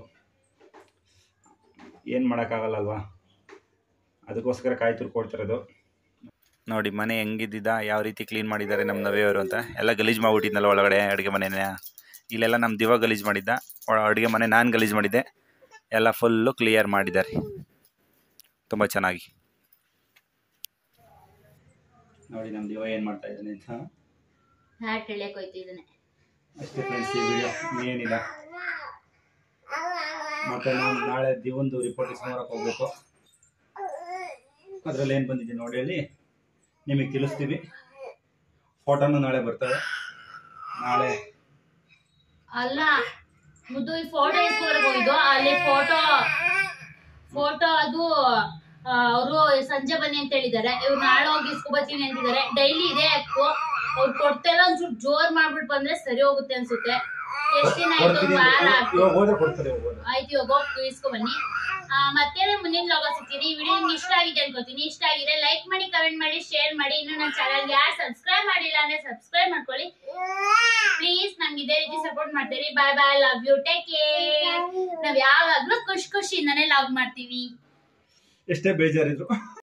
ಏನು ಮಾಡೋಕ್ಕಾಗಲ್ಲ ಅಲ್ವಾ ಅದಕ್ಕೋಸ್ಕರ ಕಾಯಿ ತುರ್ದು ಕೊಡ್ತಿರೋದು ನೋಡಿ ಮನೆ ಹೆಂಗಿದ್ದಿದ್ದ ಯಾವ ರೀತಿ ಕ್ಲೀನ್ ಮಾಡಿದ್ದಾರೆ ನಮ್ಮ ನವೆಯವರು ಅಂತ ಎಲ್ಲ ಗಲೀಜು ಮಾಡ್ಬಿಟ್ಟಿದ್ನಲ್ಲ ಒಳಗಡೆ ಅಡುಗೆ ಮನೆನ ಇಲ್ಲೆಲ್ಲ ನಮ್ಮ ದಿವ ಗಲೀಜು ಮಾಡಿದ್ದ ಅಡುಗೆ ಮನೆ ನಾನು ಗಲೀಜು ಮಾಡಿದ್ದೆ ಎಲ್ಲ ಫುಲ್ಲು ಕ್ಲಿಯರ್ ಮಾಡಿದ್ದಾರೆ ತುಂಬ ಚೆನ್ನಾಗಿ ನೋಡಿ ನಮ್ಮ ದಿವ ಏನು ಮಾಡ್ತಾ ಇದ್ದಾನೆ ಅಂತ ಹ್ಯಾಟ್ ಎಳಿಯಕ್ ಹೋಯ್ತು ಇದನ್ನೇ ಅಷ್ಟೇ ಫ್ರೆಂಡ್ಸ್ ಈ ವಿಡಿಯೋ ಏನಿಲ್ಲ ಮತ್ತೆ ನಾವು ನಾಳೆ ದಿವಂದು ರಿಪೋರ್ಟ್ ಇಸ್ಕೊಂಬರಕ್ಕೆ ಹೋಗ್ಬೇಕು ಅದರಲ್ಲಿ ಏನು ಬಂದಿದೆ ನೋಡಿ ಹೇಳಿ ನಿಮಗೆ ತಿಳಿಸ್ತೀವಿ ಫೋಟೋನು ನಾಳೆ ಬರ್ತವೆ ನಾಳೆ ಅಲ್ಲ ಮುದ್ದು ಈ ಫೋಟೋ ಇಸ್ಕೊಬರಕ್ ಹೋಗಿದ್ದು ಅಲ್ಲಿ ಫೋಟೋ ಫೋಟೋ ಅದು ಅವರು ಸಂಜೆ ಬನ್ನಿ ಅಂತ ಹೇಳಿದ್ದಾರೆ ಇವ್ರು ನಾಳೆ ಹೋಗಿ ಇಸ್ಕೊಬತ್ತೀನಿ ಅಂತಿದ್ದಾರೆ ಡೈಲಿ ಇದೆ ಅಕ್ಕು ಅವ್ರು ಕೊಡ್ತೆಲ್ಲ ಒಂಚೂರು ಜೋರ್ ಮಾಡ್ಬಿಟ್ಟು ಬಂದ್ರೆ ಸರಿ ಹೋಗುತ್ತೆ ಅನ್ಸುತ್ತೆ ಎಷ್ಟ್ ದಿನ ಆಯ್ತು ಒಂದ್ ವಾರ ಆಯ್ತು ಇವಾಗ ಹೋದ್ರೆ ಕೊಡ್ತಾರೆ ಇವಾಗ ಹೋದ್ರೆ. ಆಯ್ತು ಇವಾಗ ಹೋಗಿ ಇಸ್ಕೊ ಬನ್ನಿ ಆ, ಮತ್ತೆ ಮುಂದಿನ ಲಾಗ ಸಿಗ್ತೀನಿ ಈ ವಿಡಿಯೋ ನಿಮ್ಗೆ ಇಷ್ಟ ಆಗಿದೆ ಅನ್ಕೋತೀನಿ ಇಷ್ಟ ಆಗಿದೆ ಲೈಕ್ ಮಾಡಿ ಕಮೆಂಟ್ ಮಾಡಿ ಶೇರ್ ಮಾಡಿ ಇನ್ನು ನನ್ನ ಚಾನಲ್ ಯಾರು ಸಬ್ಸ್ಕ್ರೈಬ್ ಮಾಡಿಲ್ಲ ಅಂದ್ರೆ ಸಬ್ಸ್ಕ್ರೈಬ್ ಮಾಡ್ಕೊಳ್ಳಿ ಪ್ಲೀಸ್ ನಮ್ಗೆ ಇದೇ ರೀತಿ ಸಪೋರ್ಟ್ ಮಾಡ್ತೀರಿ bye bye love you take care ನಾವ್ ಯಾವಾಗ್ಲೂ ಖುಷಿ ಖುಷಿಯಿಂದಾನೇ ಲವ್ ಮಾಡ್ತೀವಿ ಎಷ್ಟೇ ಬೇಜಾರಿದ್ರು